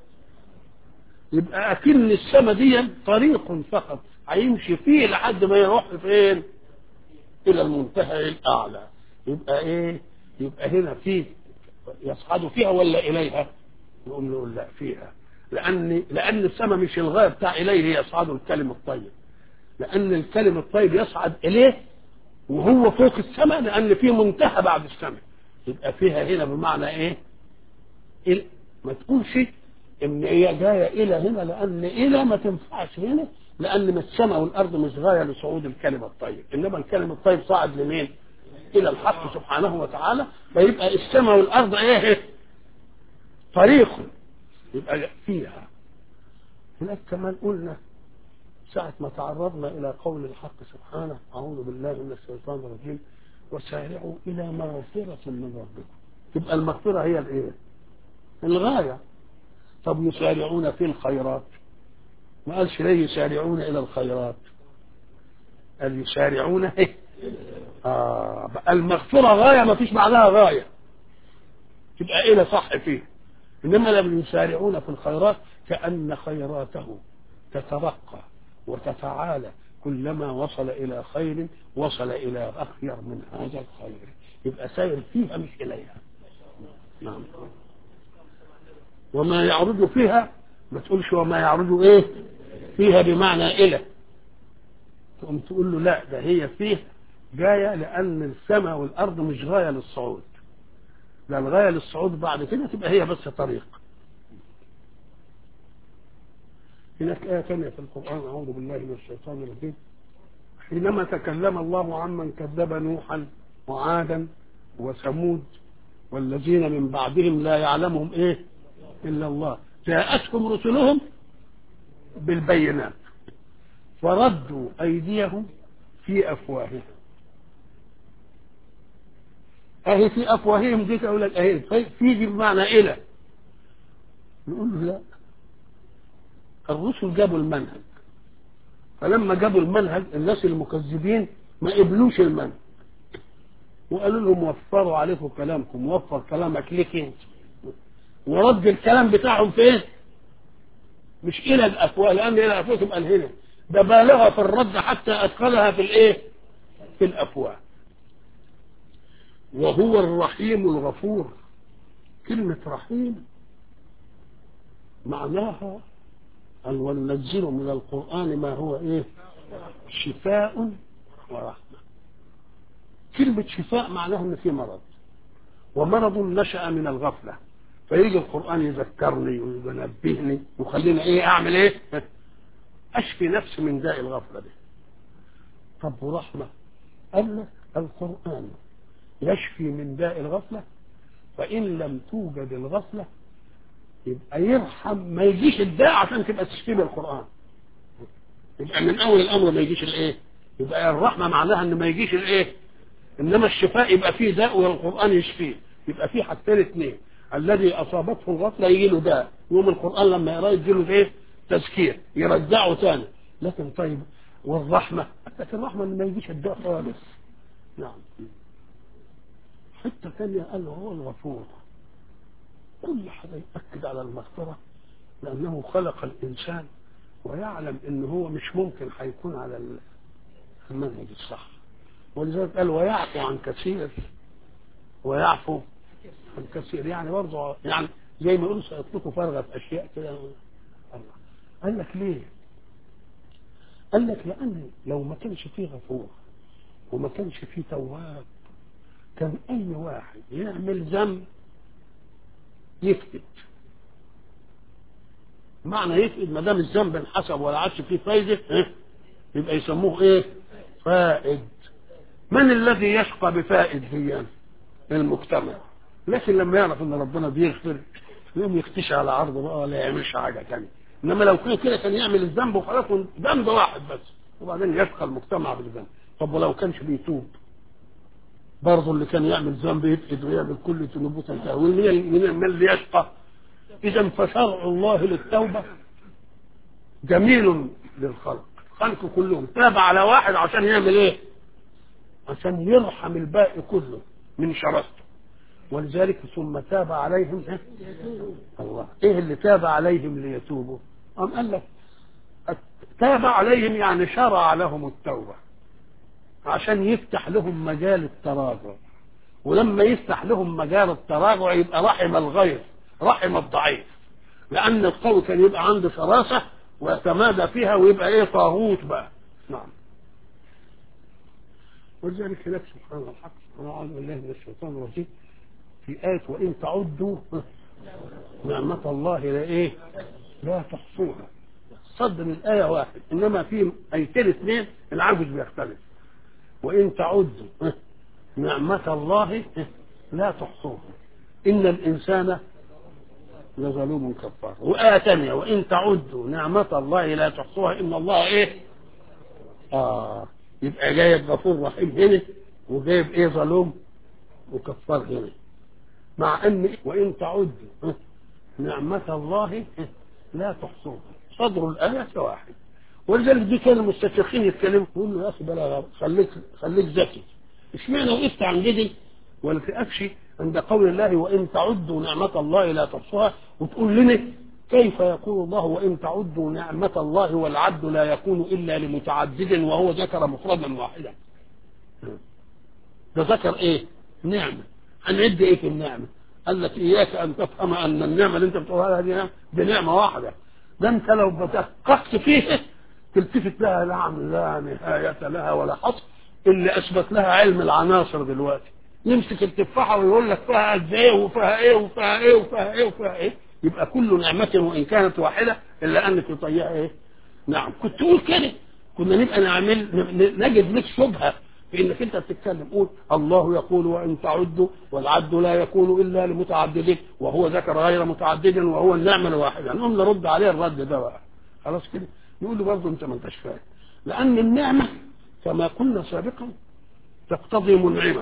يبقى أكن السماء دي طريق فقط هيمشي فيه لحد ما يروح فين إلى المنتهى الأعلى يبقى إيه يبقى هنا فيه يصعد فيها ولا إليها نقول له لا فيها لأن لأن السماء مش الغاية بتاع إليه يصعد الكلم الطيب لأن الكلم الطيب يصعد إليه وهو فوق السماء لأن فيه منتهى بعد السماء يبقى فيها هنا بمعنى إيه؟ إل... ما تقولش إن هي جاية إلى هنا لأن إلى ما تنفعش هنا لأن من السماء والأرض مش غاية لصعود الكلم الطيب إنما الكلم الطيب صعد لمين؟ إلى الحق سبحانه وتعالى فيبقى السماء والأرض إيه؟ طريق يبقى فيها هناك كمان قلنا ساعة ما تعرضنا إلى قول الحق سبحانه أعوذ بالله من الشيطان الرجيم وسارعوا إلى مغفرة من ربكم تبقى المغفرة هي الإيه؟ الغاية طب يسارعون في الخيرات ما قالش ليه يسارعون إلى الخيرات قال يسارعون إيه؟ آه المغفرة غاية ما فيش بعدها غاية تبقى إيه صح فيه إنما لم يسارعون في الخيرات كأن خيراته تترقى وتتعالى كلما وصل إلى خير وصل إلى أخير من هذا الخير يبقى سائر فيها مش إليها نعم وما يعرض فيها ما تقولش وما يعرض إيه فيها بمعنى إلى تقوم تقول له لا ده هي فيه جاية لأن السماء والأرض مش غاية للصعود ده الغاية للصعود بعد كده تبقى هي بس طريق هناك آية ثانية في القرآن أعوذ بالله من الشيطان الرجيم حينما تكلم الله عمن كذب نوحا وعادا وثمود والذين من بعدهم لا يعلمهم إيه إلا الله جاءتهم رسلهم بالبينات فردوا أيديهم في أفواههم أهي في أفواههم دي تقول لك أهي في دي بمعنى إلى نقول له لا الرسل جابوا المنهج فلما جابوا المنهج الناس المكذبين ما قبلوش المنهج وقالوا لهم وفروا عليكم كلامكم وفر كلامك ليك انت ورد الكلام بتاعهم فين مش الى الافواه لان الى الافواه تبقى هنا ده بالغ في الرد حتى ادخلها في الايه في الافواه وهو الرحيم الغفور كلمة رحيم معناها أن وننزل من القرآن ما هو إيه شفاء ورحمة كلمة شفاء معناها أن في مرض ومرض نشأ من الغفلة فيجي القرآن يذكرني وينبهني ويخليني إيه أعمل إيه أشفي نفسي من داء الغفلة دي طب ورحمة قال لك القرآن يشفي من داء الغفلة فإن لم توجد الغفلة يبقى يرحم ما يجيش الداء عشان تبقى تشفيه بالقرآن يبقى من أول الأمر ما يجيش الإيه يبقى الرحمة معناها إن ما يجيش الإيه إنما الشفاء يبقى فيه داء والقرآن يشفيه يبقى فيه حاجتين اثنين الذي أصابته الغفلة يجي له داء يوم القرآن لما يقرأ يجي له إيه تذكير يرجعه ثاني لكن طيب والرحمة لكن الرحمة إن ما يجيش الداء خالص نعم حتة ثانية قال هو الغفور كل حاجة يأكد على المغفرة لأنه خلق الإنسان ويعلم إن هو مش ممكن هيكون على المنهج الصح ولذلك قال ويعفو عن كثير ويعفو عن كثير يعني برضه يعني زي ما يقولوا سيطلقوا فرغة في أشياء كده الله قال لك ليه؟ قال لك لأن لو ما كانش فيه غفور وما كانش فيه تواب كان اي واحد يعمل ذنب يفقد معنى يفقد ما دام الذنب انحسب ولا عادش فيه فايده إيه؟ يبقى يسموه ايه فائد من الذي يشقى بفائد هي المجتمع لكن لما يعرف ان ربنا بيغفر يقوم يختشي على عرضه بقى ولا يعملش حاجه تانية انما لو كان كده كان يعمل الذنب وخلاص ذنب واحد بس وبعدين يشقى المجتمع بالذنب طب ولو كانش بيتوب برضه اللي كان يعمل ذنب يفقد ويعمل كل ذنوبه تنتهي ومن اللي يشقى اذا فشرع الله للتوبه جميل للخلق الخلق كلهم تاب على واحد عشان يعمل ايه عشان يرحم الباقي كله من شرسته ولذلك ثم تاب عليهم إيه؟ الله ايه اللي تاب عليهم ليتوبوا قام قال لك تاب عليهم يعني شرع لهم التوبه عشان يفتح لهم مجال التراجع ولما يفتح لهم مجال التراجع يبقى رحم الغير رحم الضعيف لان القوي كان يبقى عنده شراسه ويتمادى فيها ويبقى ايه طاغوت بقى نعم ولذلك هناك سبحان الحق سبحانه اعوذ بالله من الشيطان الرجيم في آية وإن تعدوا نعمة الله لا إيه؟ لا تحصوها صدر الآية واحد إنما في آيتين اثنين العجز بيختلف وإن تعدوا نعمة الله لا تحصوها إن الإنسان لظلوم كفار وآية ثانية وإن تعدوا نعمة الله لا تحصوها إن الله إيه؟ آه يبقى جايب غفور رحيم هنا وجايب إيه ظلوم وكفار هنا مع ان وان تعدوا نعمة الله لا تحصوها صدر الآية واحد ولذلك دي كانوا المستشرقين يتكلموا يقول له يا اخي بلا خليك خليك ذكي اشمعنى وقفت عن جدي ولا تقفش عند قول الله وان تعدوا نعمة الله لا تحصوها وتقول لنا كيف يقول الله وان تعدوا نعمة الله والعد لا يكون الا لمتعدد وهو ذكر مفردا واحدا ده ذكر ايه نعمه هنعد ايه في النعمة قال لك اياك ان تفهم ان النعمة اللي انت بتقولها دي دي نعمة واحدة ده انت لو بدققت فيها تلتفت لها نعم لا نهاية لها ولا حصر اللي اثبت لها علم العناصر دلوقتي يمسك التفاحة ويقول لك فيها قد ايه وفيها ايه وفيها ايه وفيها ايه وفيها ايه يبقى كل نعمة وان كانت واحدة الا انك تطيعها ايه نعم كنت تقول كده كنا نبقى نعمل نجد لك شبهه في انك انت بتتكلم قول الله يقول وان تعدوا والعد لا يكون الا لمتعددين وهو ذكر غير متعدد وهو النعمه الواحده نقوم نرد عليه الرد ده بقى خلاص كده نقول له برضه انت ما انتش فاهم لان النعمه كما قلنا سابقا تقتضي منعما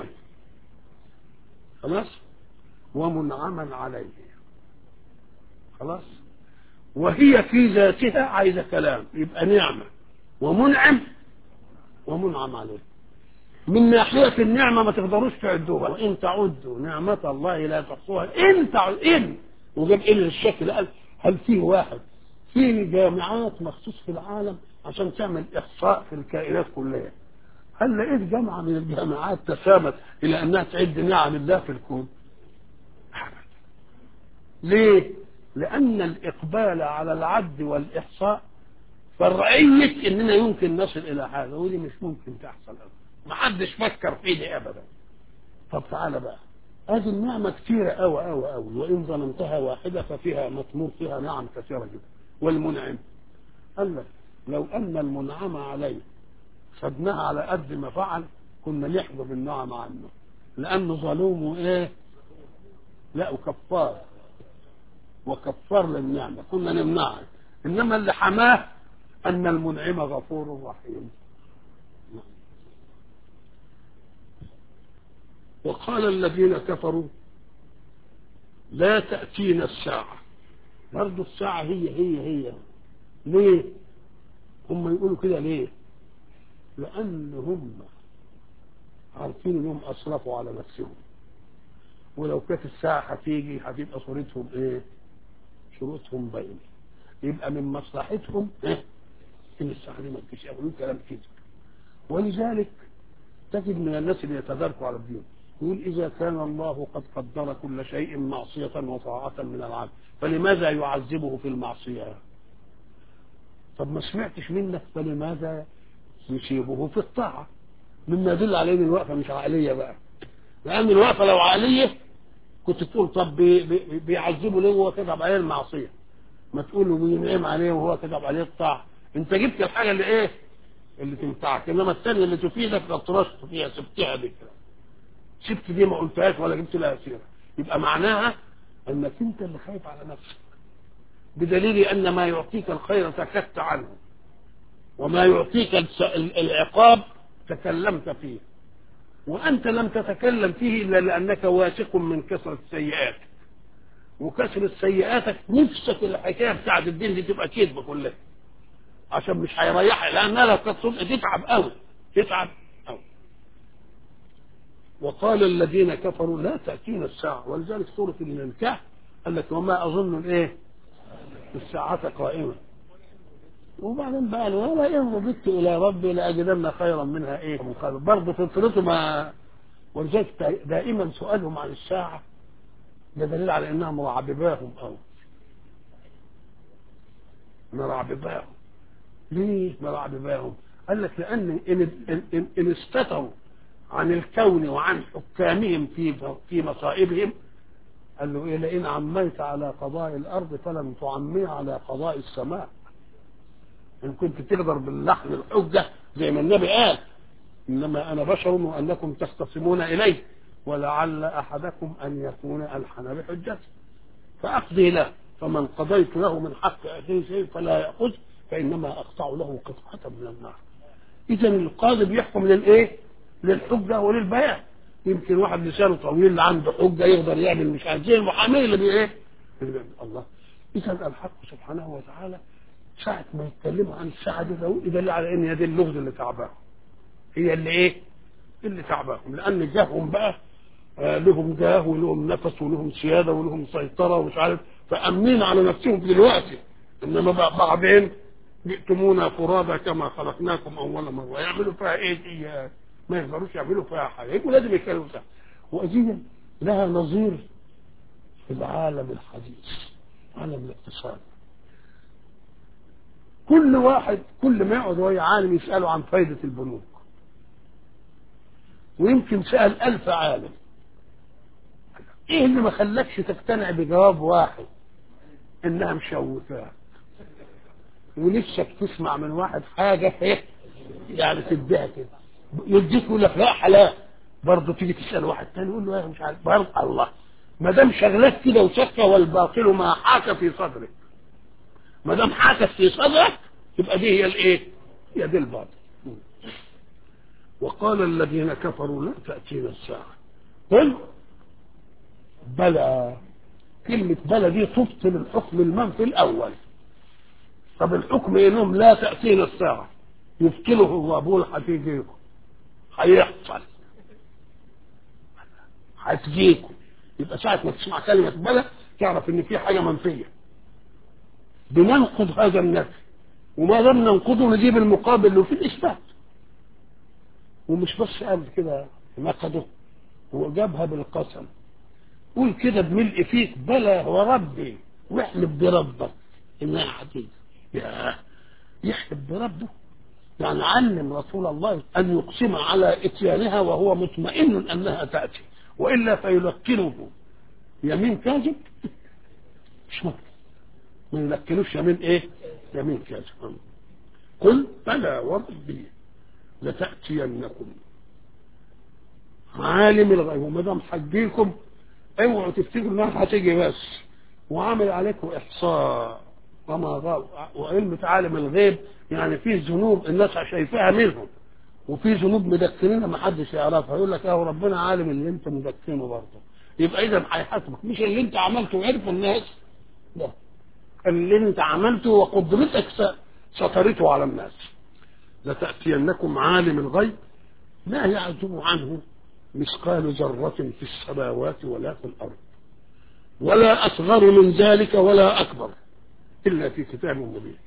خلاص ومنعما عليه خلاص وهي في ذاتها عايزه كلام يبقى نعمه ومنعم ومنعم عليه من ناحية النعمة ما تقدروش تعدوها وإن تعدوا نعمة الله لا تحصوها إن تعد إن وجاب إن الشكل قال هل فيه واحد في جامعات مخصوص في العالم عشان تعمل إحصاء في الكائنات كلها هل لقيت جامعة من الجامعات تسامت إلى أنها تعد نعم الله في الكون ليه لأن الإقبال على العد والإحصاء فرعية إننا يمكن نصل إلى هذا ودي مش ممكن تحصل أبدا ما حدش فكر فيه دي ابدا طب تعالى بقى هذه النعمة كثيرة أوي أوي أوي وإن ظلمتها واحدة ففيها مطمور فيها نعم كثيرة جدا والمنعم قال لك لو أن المنعم عليه خدناها على قد ما فعل كنا نحجب النعم عنه لأنه ظلوم إيه؟ لا وكفار وكفار للنعمة كنا نمنعها إنما اللي حماه أن المنعم غفور رحيم وقال الذين كفروا لا تأتينا الساعة برضه الساعة هي هي هي ليه هم يقولوا كده ليه لأن هم عارفين انهم اسرفوا على نفسهم ولو كانت الساعة هتيجي هتبقى صورتهم ايه شروطهم باينة يبقى من مصلحتهم ايه ان الساعة دي ما تجيش يقولوا كلام كده ولذلك تجد من الناس اللي يتداركوا على الدين يقول إذا كان الله قد قدر كل شيء معصية وطاعة من العبد فلماذا يعذبه في المعصية طب ما سمعتش منك فلماذا يصيبه في الطاعة مما يدل عليه ان الوقفة مش عقلية بقى لان الوقفه لو عقليه كنت تقول طب بي بي بيعذبه ليه وهو كتب عليه المعصيه ما تقول له بينعم عليه وهو كتب عليه الطاعه انت جبت الحاجه اللي ايه اللي تنفعك انما الثانيه اللي تفيدك لا ترشت فيها سبتها بك سبت دي ما قلتهاش ولا جبت لها سيره يبقى معناها انك انت اللي خايف على نفسك بدليل ان ما يعطيك الخير سكت عنه وما يعطيك العقاب تكلمت فيه وانت لم تتكلم فيه الا لانك واثق من كثره سيئاتك وكثره سيئاتك نفسك الحكايه بتاعت الدين دي تبقى كذبه كلها عشان مش هيريحك لانها لو كانت صدق تتعب قوي تتعب قوي وقال الذين كفروا لا تأتينا الساعة ولذلك سورة الكهف قال لك وما أظن الإيه الساعة قائمة وبعدين بقى ولا إن رددت إلى ربي لأجدن خيرا منها إيه منقلب برضه فطرته ما ولذلك دائما سؤالهم عن الساعة ده دليل على إنها مرعبباهم أو مرعبباهم ليه مرعبباهم قال لك لأن إن, إن, إن استتروا عن الكون وعن حكامهم في في مصائبهم قال له إيه لئن عميت على قضاء الأرض فلم تعمي على قضاء السماء إن كنت تقدر باللحن الحجة زي ما النبي قال إنما أنا بشر وأنكم تختصمون إلي ولعل أحدكم أن يكون ألحن بحجته فأقضي له فمن قضيت له من حق أخيه شيء فلا يأخذ فإنما أقطع له قطعة من النار إذا القاضي بيحكم للإيه؟ للحجة وللبيان يمكن واحد لسانه طويل اللي عنده حجة يقدر يعمل مش عارف زي المحامي اللي بي إيه؟ اللي بيعمل الله إذا الحق سبحانه وتعالى ساعة ما يتكلموا عن الساعة دي يدل على إن هي دي اللغز اللي تعباهم هي اللي إيه؟ اللي تعباهم لأن جاههم بقى آه لهم جاه ولهم نفس ولهم سيادة ولهم سيطرة ومش عارف فأمنين على نفسهم دلوقتي إنما بقى بعدين جئتمونا فرادى كما خلقناكم أول مرة يعملوا فيها إيه دي ما يقدروش يعملوا فيها حاجة يبقوا لازم يتكلموا فيها وأزيد لها نظير في العالم الحديث عالم الاقتصاد كل واحد كل ما يقعد وهو عالم يسأله عن فايدة البنوك ويمكن سأل ألف عالم ايه اللي ما خلاكش تقتنع بجواب واحد انها مشوفاك ونفسك تسمع من واحد حاجة ايه يعني تديها كده يديك يقول لك لا حلال برضه تيجي تسأل واحد تاني يقول له ايه مش عارف برضه الله ما دام شغلك كده وشك والباطل ما حاك في صدرك ما دام حاكت في صدرك يبقى دي هي الايه؟ هي دي الباطل وقال الذين كفروا لا تأتينا الساعة قل بلى كلمة بلى دي تبطل الحكم المنفي الأول طب الحكم انهم لا تأتينا الساعة يبطله هو بقول هتيجيكم هيحصل هتجيكم يبقى ساعة ما تسمع كلمة بلى تعرف ان في حاجة منفية بننقض هذا النفي وما دام ننقضه نجيب المقابل له في الإثبات ومش بس قال كده نقضه وجابها بالقسم قول كده بملء فيك بلى وربي واحلف بربك انها حديث يا يحلف بربه يعني علم رسول الله ان يقسم على اتيانها وهو مطمئن انها تاتي والا فيلقنه يمين كاذب مش ممكن ما يلقنوش يمين ايه يمين كاذب قل بلى وربي لتاتينكم عالم الغيب وما دام حجيكم اوعوا تفتكروا انها هتيجي بس وعامل عليكم احصاء وما غاب وعلم عالم الغيب يعني في ذنوب الناس شايفاها منهم وفي ذنوب مدكنينها ما حدش يعرفها يقول لك اهو ربنا عالم اللي انت مدكنه برضه يبقى اذا هيحاسبك مش اللي انت عملته وعرفه الناس لا اللي انت عملته وقدرتك سترته على الناس لتأتينكم عالم الغيب لا يعزب عنه مثقال ذرة في السماوات ولا في الأرض ولا أصغر من ذلك ولا أكبر إلا في كتاب مبين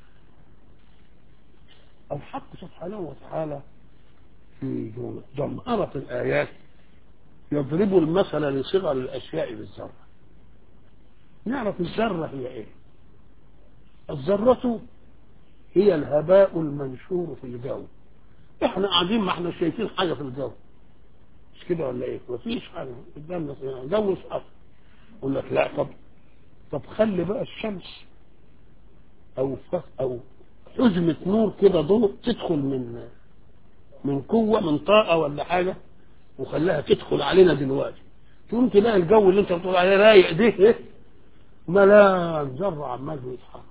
الحق سبحانه وتعالى في جمهرة الآيات يضرب المثل لصغر الأشياء بالذرة نعرف الذرة هي إيه الذرة هي الهباء المنشور في الجو احنا قاعدين ما احنا شايفين حاجة في الجو مش كده ولا ايه مفيش حاجه قدامنا جو مش اصل يقول لك لا طب طب خلي بقى الشمس او فخ او حزمة نور كده ضوء تدخل من من قوة من طاقة ولا حاجة وخلاها تدخل علينا دلوقتي تقوم تلاقي الجو اللي انت بتقول عليه رايق ده ايه ملان ذرة عمال بيتحرك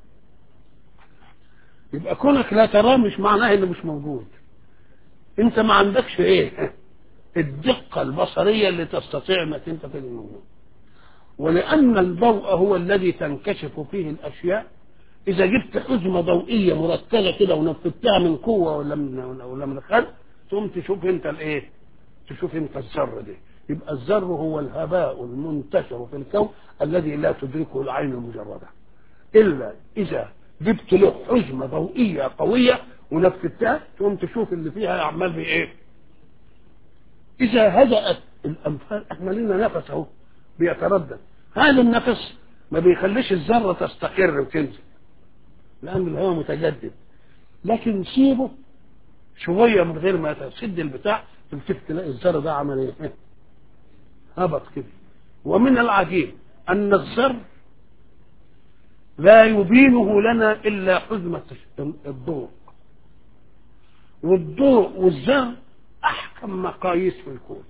يبقى كونك لا تراه مش معناه انه مش موجود انت ما عندكش ايه الدقة البصرية اللي تستطيع انك انت تجد موجود ولأن الضوء هو الذي تنكشف فيه الأشياء إذا جبت حزمة ضوئية مرتبة كده ونفذتها من قوة ولا من ولا من خلق ثم تشوف أنت الإيه؟ تشوف أنت الذر ده يبقى الذر هو الهباء المنتشر في الكون الذي لا تدركه العين المجردة إلا إذا جبت له حزمة ضوئية قوية ونفذتها ثم تشوف اللي فيها عمال بإيه؟ إذا هدأت الأنفال إحنا لنا نفس أهو بيتردد هذا النفس ما بيخليش الذرة تستقر وتنزل لأن الهواء متجدد لكن سيبه شوية من غير ما تسد البتاع تلتفت تلاقي الذر ده عمل ايه؟ هبط كده ومن العجيب أن الذر لا يبينه لنا إلا حزمة الضوء والضوء والذر أحكم مقاييس في الكون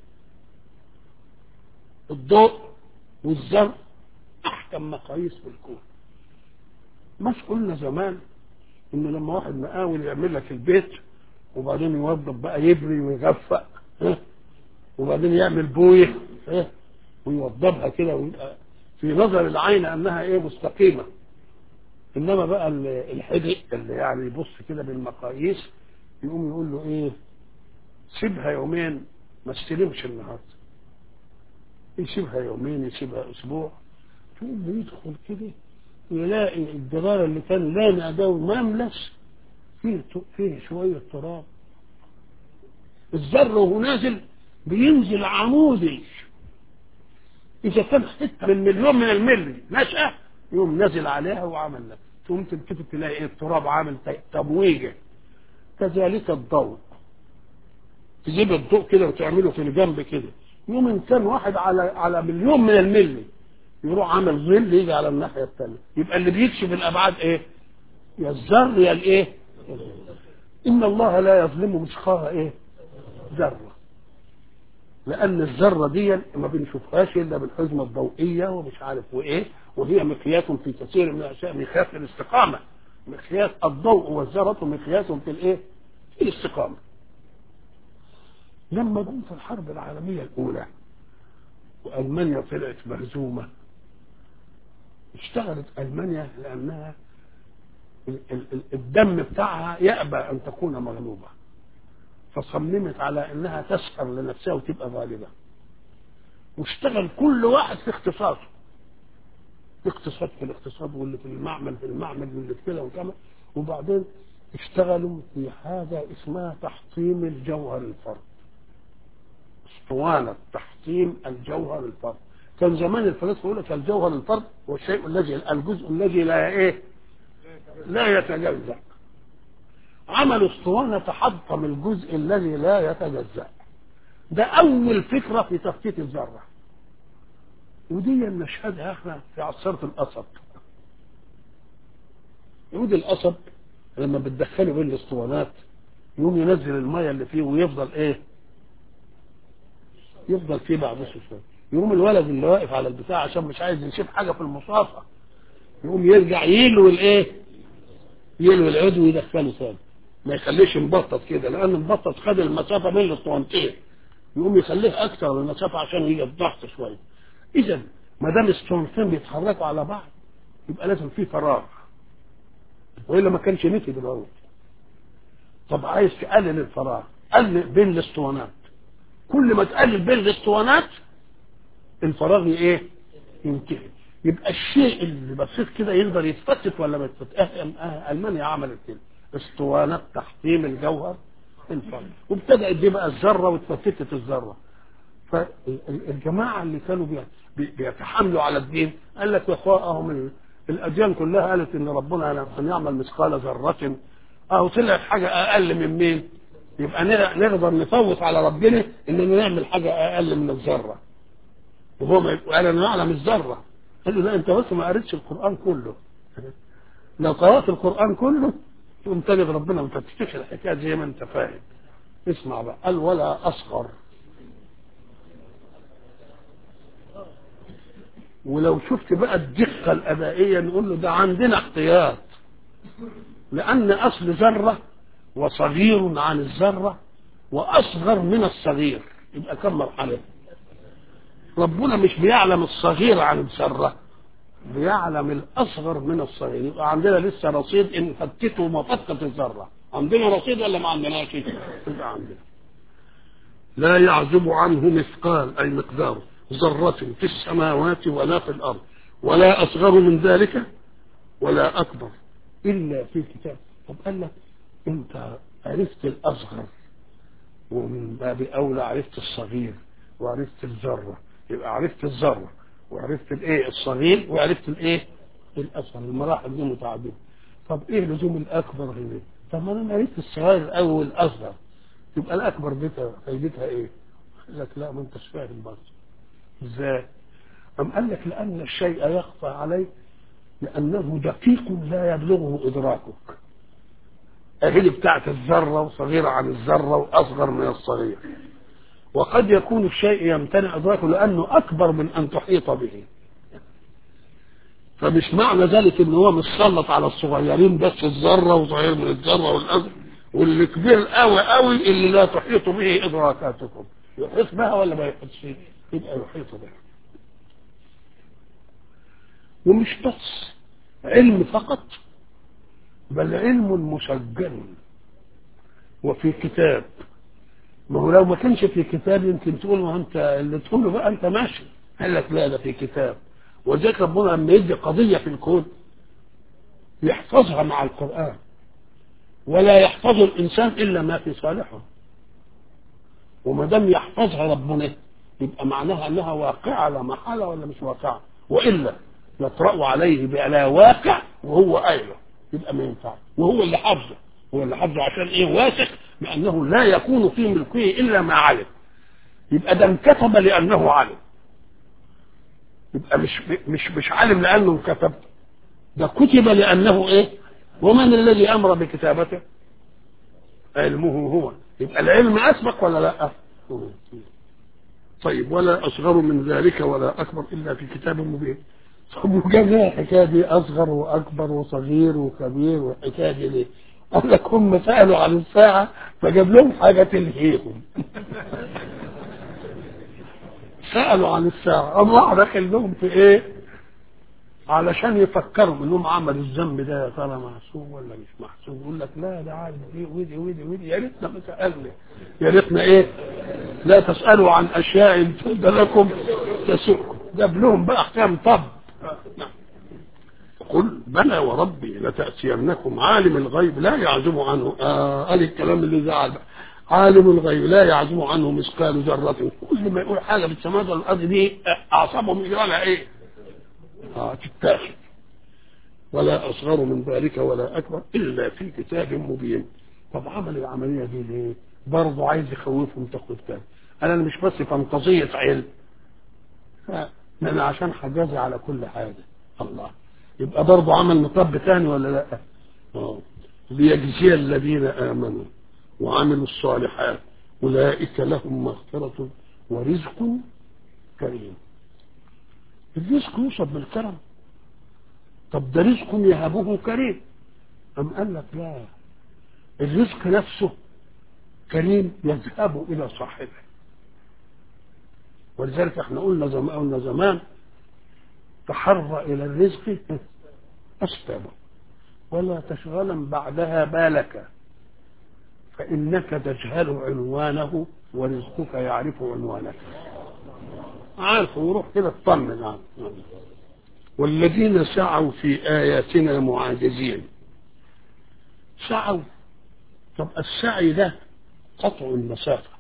الضوء والذر احكم مقاييس في الكون مش قلنا زمان ان لما واحد مقاول يعمل لك البيت وبعدين يوظف بقى يبري ويغفق ها؟ وبعدين يعمل بويه ها؟ ويوضبها كده ويبقى في نظر العين انها ايه مستقيمه انما بقى الحدق اللي يعني يبص كده بالمقاييس يقوم يقول له ايه سيبها يومين ما استلمش النهارده يسيبها يومين يسيبها اسبوع تقوم يدخل كده يلاقي الجدار اللي كان لامع ده ومملس فيه فيه شويه تراب الذر وهو نازل بينزل عمودي اذا كان حته من مليون من الملي نشأة يقوم نازل عليها وعمل لك تقوم تلتفت تلاقي ايه التراب عامل تمويجه كذلك الضوء تجيب الضوء كده وتعمله في الجنب كده يوم ان كان واحد على على مليون من الملي يروح عامل ظل يجي على الناحيه الثانيه يبقى اللي بيكشف الابعاد ايه يا الذر يا الايه ان الله لا يظلم مثقال ايه ذره لان الذره دي ما بنشوفهاش الا بالحزمه الضوئيه ومش عارف وايه وهي مقياس في كثير من الاشياء مقياس الاستقامه مقياس الضوء والذره مقياس في الايه في الاستقامه لما جم في الحرب العالمية الأولى وألمانيا طلعت مهزومة اشتغلت ألمانيا لأنها الدم بتاعها يأبى أن تكون مغلوبة فصممت على أنها تسخر لنفسها وتبقى غالبة واشتغل كل واحد في اختصاصه الاقتصاد في الاقتصاد واللي في المعمل في المعمل واللي في كده وكذا وبعدين اشتغلوا في حاجة اسمها تحطيم الجوهر الفرد اسطوانة تحطيم الجوهر الفرد كان زمان الفلاسفه يقول لك الجوهر الفرد هو الشيء الذي الجزء الذي لا ايه لا يتجزأ عملوا اسطوانة تحطم الجزء الذي لا يتجزأ ده أول فكرة في تفتيت الذرة ودي نشهدها احنا في عصارة القصب يقول القصب لما بتدخله بين الاسطوانات يقوم ينزل المية اللي فيه ويفضل ايه يفضل فيه بعض شويه يقوم الولد اللي واقف على البتاع عشان مش عايز يشوف حاجه في المصافه يقوم يرجع يلوي الايه يلوي العضو ويدخله ثاني ما يخليش مبطط كده لان المبطط خد المسافه بين الاسطوانتين يقوم يخليه اكثر من المسافه عشان يجي الضغط شويه اذا ما دام الاسطوانتين بيتحركوا على بعض يبقى لازم في فراغ والا ما كانش نتي بالعروض طب عايز تقلل الفراغ قلل بين الاسطوانات كل ما تقلل بين الاسطوانات الفراغ ايه ينتهي يبقى الشيء اللي بسيط كده يقدر يتفتت ولا ما يتفتت أه أه المانيا عملت كده اسطوانات تحطيم الجوهر الفرد وابتدأت دي بقى الذرة واتفتتت الذرة فالجماعة اللي كانوا بيتحاملوا على الدين قال لك يا اخوان الاديان كلها قالت ان ربنا ان يعمل مثقال ذرة اهو طلعت حاجة اقل من مين يبقى نر- نقدر نفوت على ربنا اننا نعمل حاجه اقل من الذره وهو ما قال انا اعلم الذره قال له لا انت بس ما قريتش القران كله لو قرات القران كله تقوم تجد ربنا مفتش الحكايه زي ما انت فاهم اسمع بقى قال ولا اصغر ولو شفت بقى الدقه الادائيه نقول له ده عندنا احتياط لان اصل ذره وصغير عن الذره واصغر من الصغير يبقى كم مرحله ربنا مش بيعلم الصغير عن الذره بيعلم الاصغر من الصغير يبقى عندنا لسه رصيد ان فكته مفكه الذره عندنا رصيد ولا ما عندناش يبقى عندنا لا يعزب عنه مثقال اي مقداره ذره في السماوات ولا في الارض ولا اصغر من ذلك ولا اكبر الا في كتاب طب قال لك انت عرفت الاصغر ومن باب اولى عرفت الصغير وعرفت الذره يبقى عرفت الذره وعرفت الايه الصغير وعرفت الايه الاصغر المراحل دي متعدده طب ايه لزوم الاكبر هنا طب ما انا عرفت الصغير الاول والاصغر يبقى الاكبر بيتها فايدتها ايه قال لك لا ما انتش فاهم برضه ازاي أم قال لك لأن الشيء يخفى عليك لأنه دقيق لا يبلغه إدراكك أهي بتاعت الذرة وصغيرة عن الذرة وأصغر من الصغير وقد يكون الشيء يمتنع إدراكه لأنه أكبر من أن تحيط به فمش معنى ذلك ان هو متسلط على الصغيرين بس الذره وصغير من الذره والاصغر واللي كبير قوي قوي اللي لا تحيط به ادراكاتكم يحيط بها ولا ما يحيطش يبقى يحيط بها ومش بس علم فقط بل علم مسجل وفي كتاب ما هو لو ما كانش في كتاب يمكن تقول ما انت اللي تقوله بقى انت ماشي قال لك لا ده في كتاب وذلك ربنا لما يدي قضيه في الكون يحفظها مع القران ولا يحفظ الانسان الا ما في صالحه وما دام يحفظها ربنا يبقى معناها انها واقعه لا محاله ولا مش واقعه والا يطرأ عليه بلا واقع وهو قايله يبقى ما ينفعش وهو اللي حافظه هو اللي حافظه عشان ايه واثق بانه لا يكون في ملكه الا ما علم يبقى ده انكتب لانه علم يبقى مش مش مش عالم لانه انكتب ده كتب لانه ايه ومن الذي امر بكتابته علمه هو يبقى العلم اسبق ولا لا طيب ولا اصغر من ذلك ولا اكبر الا في كتاب مبين طب وجاب لها الحكايه دي اصغر واكبر وصغير وكبير والحكايه دي ليه؟ قال لك هم سالوا عن الساعه فجاب لهم حاجه تلهيهم سالوا عن الساعه الله دخل لهم في ايه؟ علشان يفكروا انهم عملوا الذنب ده يا ترى محسوب ولا مش محسوب يقول لك لا ده عادي دي ودي ودي ودي يا ريتنا ما سالنا يا ريتنا ايه؟ لا تسالوا عن اشياء تبد لكم تسؤكم جاب لهم بقى احكام طب قل بلى وربي لتأتينكم عالم الغيب لا يعزم عنه آه قال الكلام اللي زعل بقى عالم الغيب لا يعزم عنه مثقال ذرة كل ما يقول حاجة في السماء والأرض دي أعصابهم يجرى لها إيه؟ آه تتاخد ولا أصغر من ذلك ولا أكبر إلا في كتاب مبين طب عمل العملية دي ليه؟ برضه عايز يخوفهم تاخد تاني أنا مش بس فانتظية علم انا عشان حجازي على كل حاجه الله يبقى برضه عمل مطب تاني ولا لا اه ليجزي الذين امنوا وعملوا الصالحات اولئك لهم مغفره ورزق كريم الرزق يوصف بالكرم طب ده رزق يهبه كريم أم قال لك لا الرزق نفسه كريم يذهب إلى صاحبه ولذلك احنا قلنا زمان قلنا زمان تحر الى الرزق اسبابه ولا تشغلا بعدها بالك فانك تجهل عنوانه ورزقك يعرف عنوانك عارف وروح كده اطمن عنه والذين سعوا في اياتنا معاجزين سعوا طب السعي ده قطع المسافه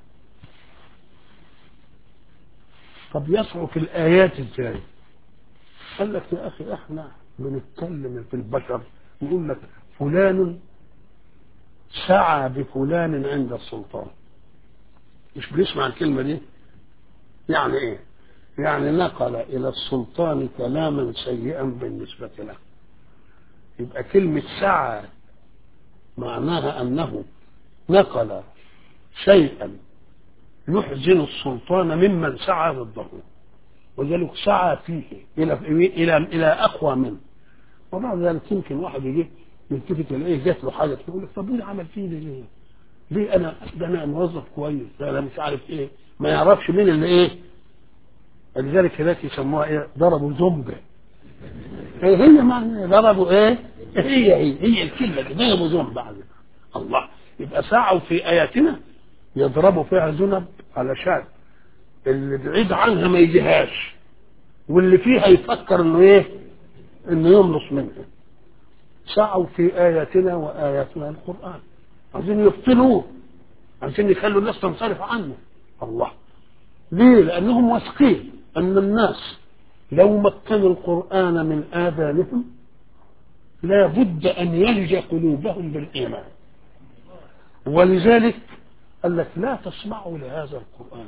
طب يسعوا في الآيات ازاي؟ قال لك يا أخي احنا بنتكلم في البشر يقول لك فلان سعى بفلان عند السلطان مش بنسمع الكلمة دي يعني ايه يعني نقل الى السلطان كلاما سيئا بالنسبة له يبقى كلمة سعى معناها انه نقل شيئا يحزن السلطان ممن سعى ضده ولذلك سعى فيه الى الى الى اقوى منه وبعد ذلك يمكن واحد يجي يلتفت يلاقيه جات له حاجه يقول لك طب ليه عمل فيه ليه؟ ليه انا ده انا موظف كويس ده انا مش عارف ايه ما يعرفش مين اللي ايه لذلك هناك يسموها ايه ضربوا زنبه هي هي معنى ضربوا ايه هي هي هي الكلمه دي ضربوا زنبه على الله يبقى سعوا في اياتنا يضربوا فيها ذنب علشان اللي بعيد عنها ما يجيهاش واللي فيها يفكر انه ايه انه يملص منها سعوا في اياتنا واياتنا القران عايزين يبطلوه عايزين يخلوا الناس تنصرف عنه الله ليه لانهم واثقين ان الناس لو مكنوا القران من اذانهم لا بد ان يلج قلوبهم بالايمان ولذلك قال لك لا تسمعوا لهذا القران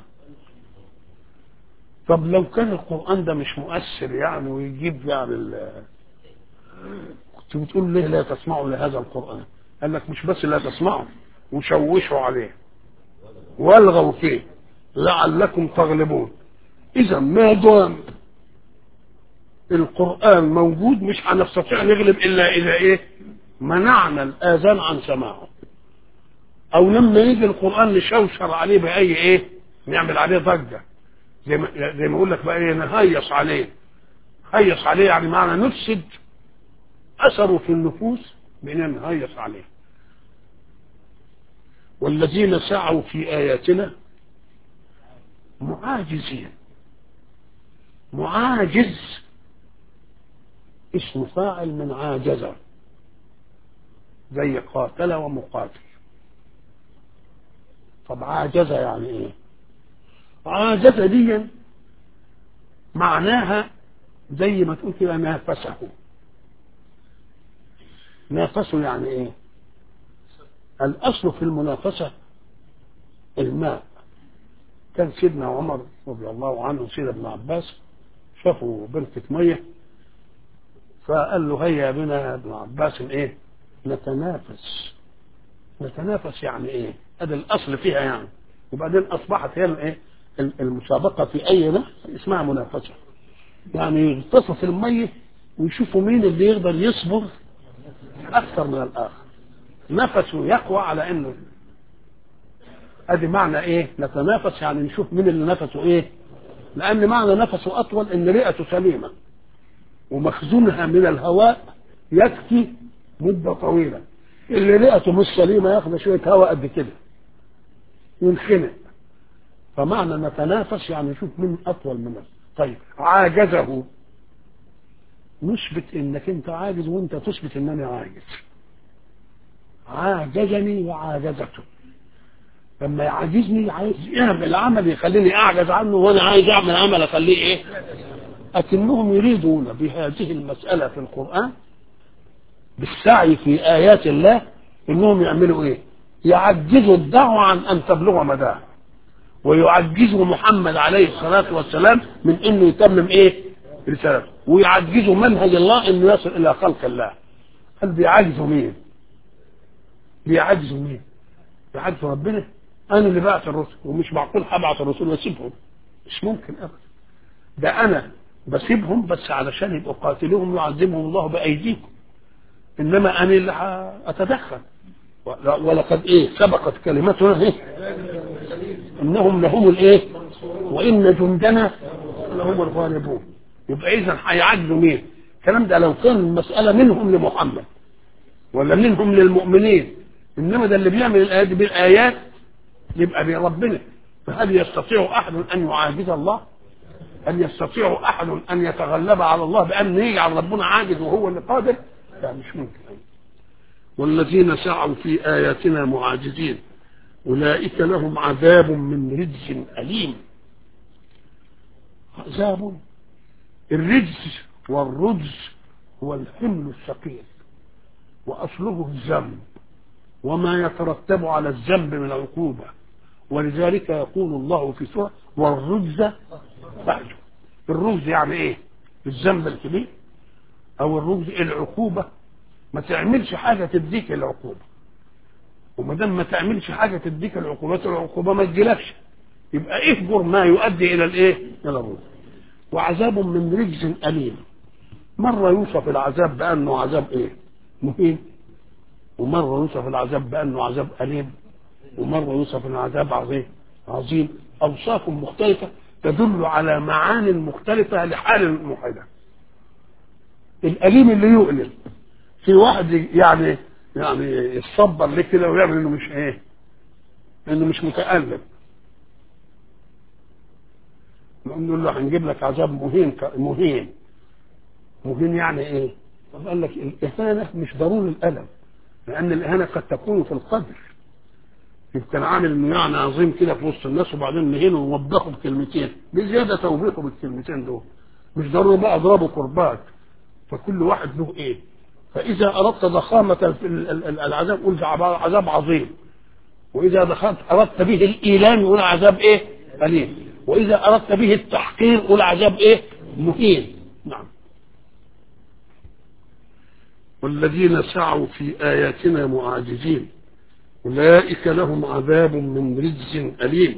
طب لو كان القرآن ده مش مؤثر يعني ويجيب يعني ال كنت بتقول ليه لا تسمعوا لهذا القرآن قال لك مش بس لا تسمعوا وشوشوا عليه والغوا فيه لعلكم تغلبون إذا ما دام القرآن موجود مش هنستطيع نغلب إلا إذا إيه منعنا الآذان عن سماعه أو لما يجي القرآن نشوشر عليه بأي إيه نعمل عليه ضجة زي ما زي ما اقول لك بقى ايه نهيص عليه هيص عليه يعني معنى نفسد اثره في النفوس باننا نهيص عليه والذين سعوا في اياتنا معاجزين معاجز اسم فاعل من عاجز زي قاتل ومقاتل طب عاجز يعني ايه عاجز دي معناها زي ما تقول كده نافسه نافسه يعني ايه الاصل في المنافسه الماء كان سيدنا عمر رضي الله عنه سيدنا ابن عباس شافوا بركة مية فقال له هيا بنا يا ابن عباس ايه نتنافس نتنافس يعني ايه هذا الاصل فيها يعني وبعدين اصبحت هي الايه المسابقة في أي نهر اسمها منافسة يعني يغطسوا في المية ويشوفوا مين اللي يقدر يصبر أكثر من الآخر نفسه يقوى على إنه أدي معنى إيه نتنافس يعني نشوف مين اللي نفسه إيه لأن معنى نفسه أطول إن رئته سليمة ومخزونها من الهواء يكفي مدة طويلة اللي رئته مش سليمة ياخد شوية هواء قد كده ينخنق فمعنى نتنافس يعني نشوف مين اطول منه طيب عاجزه نثبت انك انت عاجز وانت تثبت انني عاجز عاجزني وعاجزته لما يعاجزني عايز يعمل عمل يخليني اعجز عنه وانا عايز اعمل عمل اخليه ايه لكنهم يريدون بهذه المسألة في القرآن بالسعي في آيات الله انهم يعملوا ايه يعجزوا الدعوة عن ان تبلغ مداها ويعجزه محمد عليه الصلاة والسلام من انه يتمم ايه رسالته ويعجزه منهج الله انه يصل الى خلق الله قال بيعجزوا مين بيعجزوا مين بيعجزوا ربنا انا اللي بعت الرسل ومش معقول هبعت الرسل واسيبهم مش ممكن ابدا ده انا بسيبهم بس علشان يبقوا قاتلوهم يعذبهم الله بايديكم انما انا اللي اتدخل ولقد ايه سبقت كلمتنا ايه انهم لهم الايه وان جندنا لهم الغالبون يبقى اذا هيعجزوا مين الكلام ده لو كان المساله منهم لمحمد ولا منهم للمؤمنين انما ده اللي بيعمل الايات بالايات يبقى بربنا فهل يستطيع احد ان يعاجز الله هل يستطيع احد ان يتغلب على الله بان يجعل ربنا عاجز وهو اللي قادر لا مش ممكن والذين سعوا في اياتنا معاجزين أولئك لهم عذاب من رجز أليم عذاب الرجز والرجز هو الحمل الثقيل وأصله الذنب وما يترتب على الذنب من العقوبة ولذلك يقول الله في سورة والرجز فاهجر الرجز يعني ايه الذنب الكبير او الرجز العقوبة ما تعملش حاجة تديك العقوبة وما دام ما تعملش حاجة تديك العقوبات العقوبة ما تجيلكش يبقى اهجر ما يؤدي الى الايه الى الرجز وعذاب من رجز أليم مرة يوصف العذاب بأنه عذاب ايه مهين ومرة يوصف العذاب بأنه عذاب أليم ومرة يوصف العذاب عظيم عظيم أوصاف مختلفة تدل على معان مختلفة لحال محدة الأليم اللي يؤلم في واحد يعني يعني يتصبر ليه كده ويعمل انه مش ايه انه مش متألم نقول له هنجيب لك عذاب مهين مهين مهين يعني ايه؟ طب قال لك الإهانة مش ضروري الألم لأن الإهانة قد تكون في القدر كان عامل انه يعني عظيم كده في وسط الناس وبعدين نهينه ووبخه بكلمتين بزياده توبيخه بالكلمتين دول مش ضروري بقى اضربه قربات فكل واحد له ايه فاذا اردت ضخامه في العذاب قل عذاب عظيم واذا دخلت اردت به الايلام يقول عذاب ايه اليم واذا اردت به التحقير قل عذاب ايه مهين نعم والذين سعوا في اياتنا معاجزين أولئك لهم عذاب من رجز أليم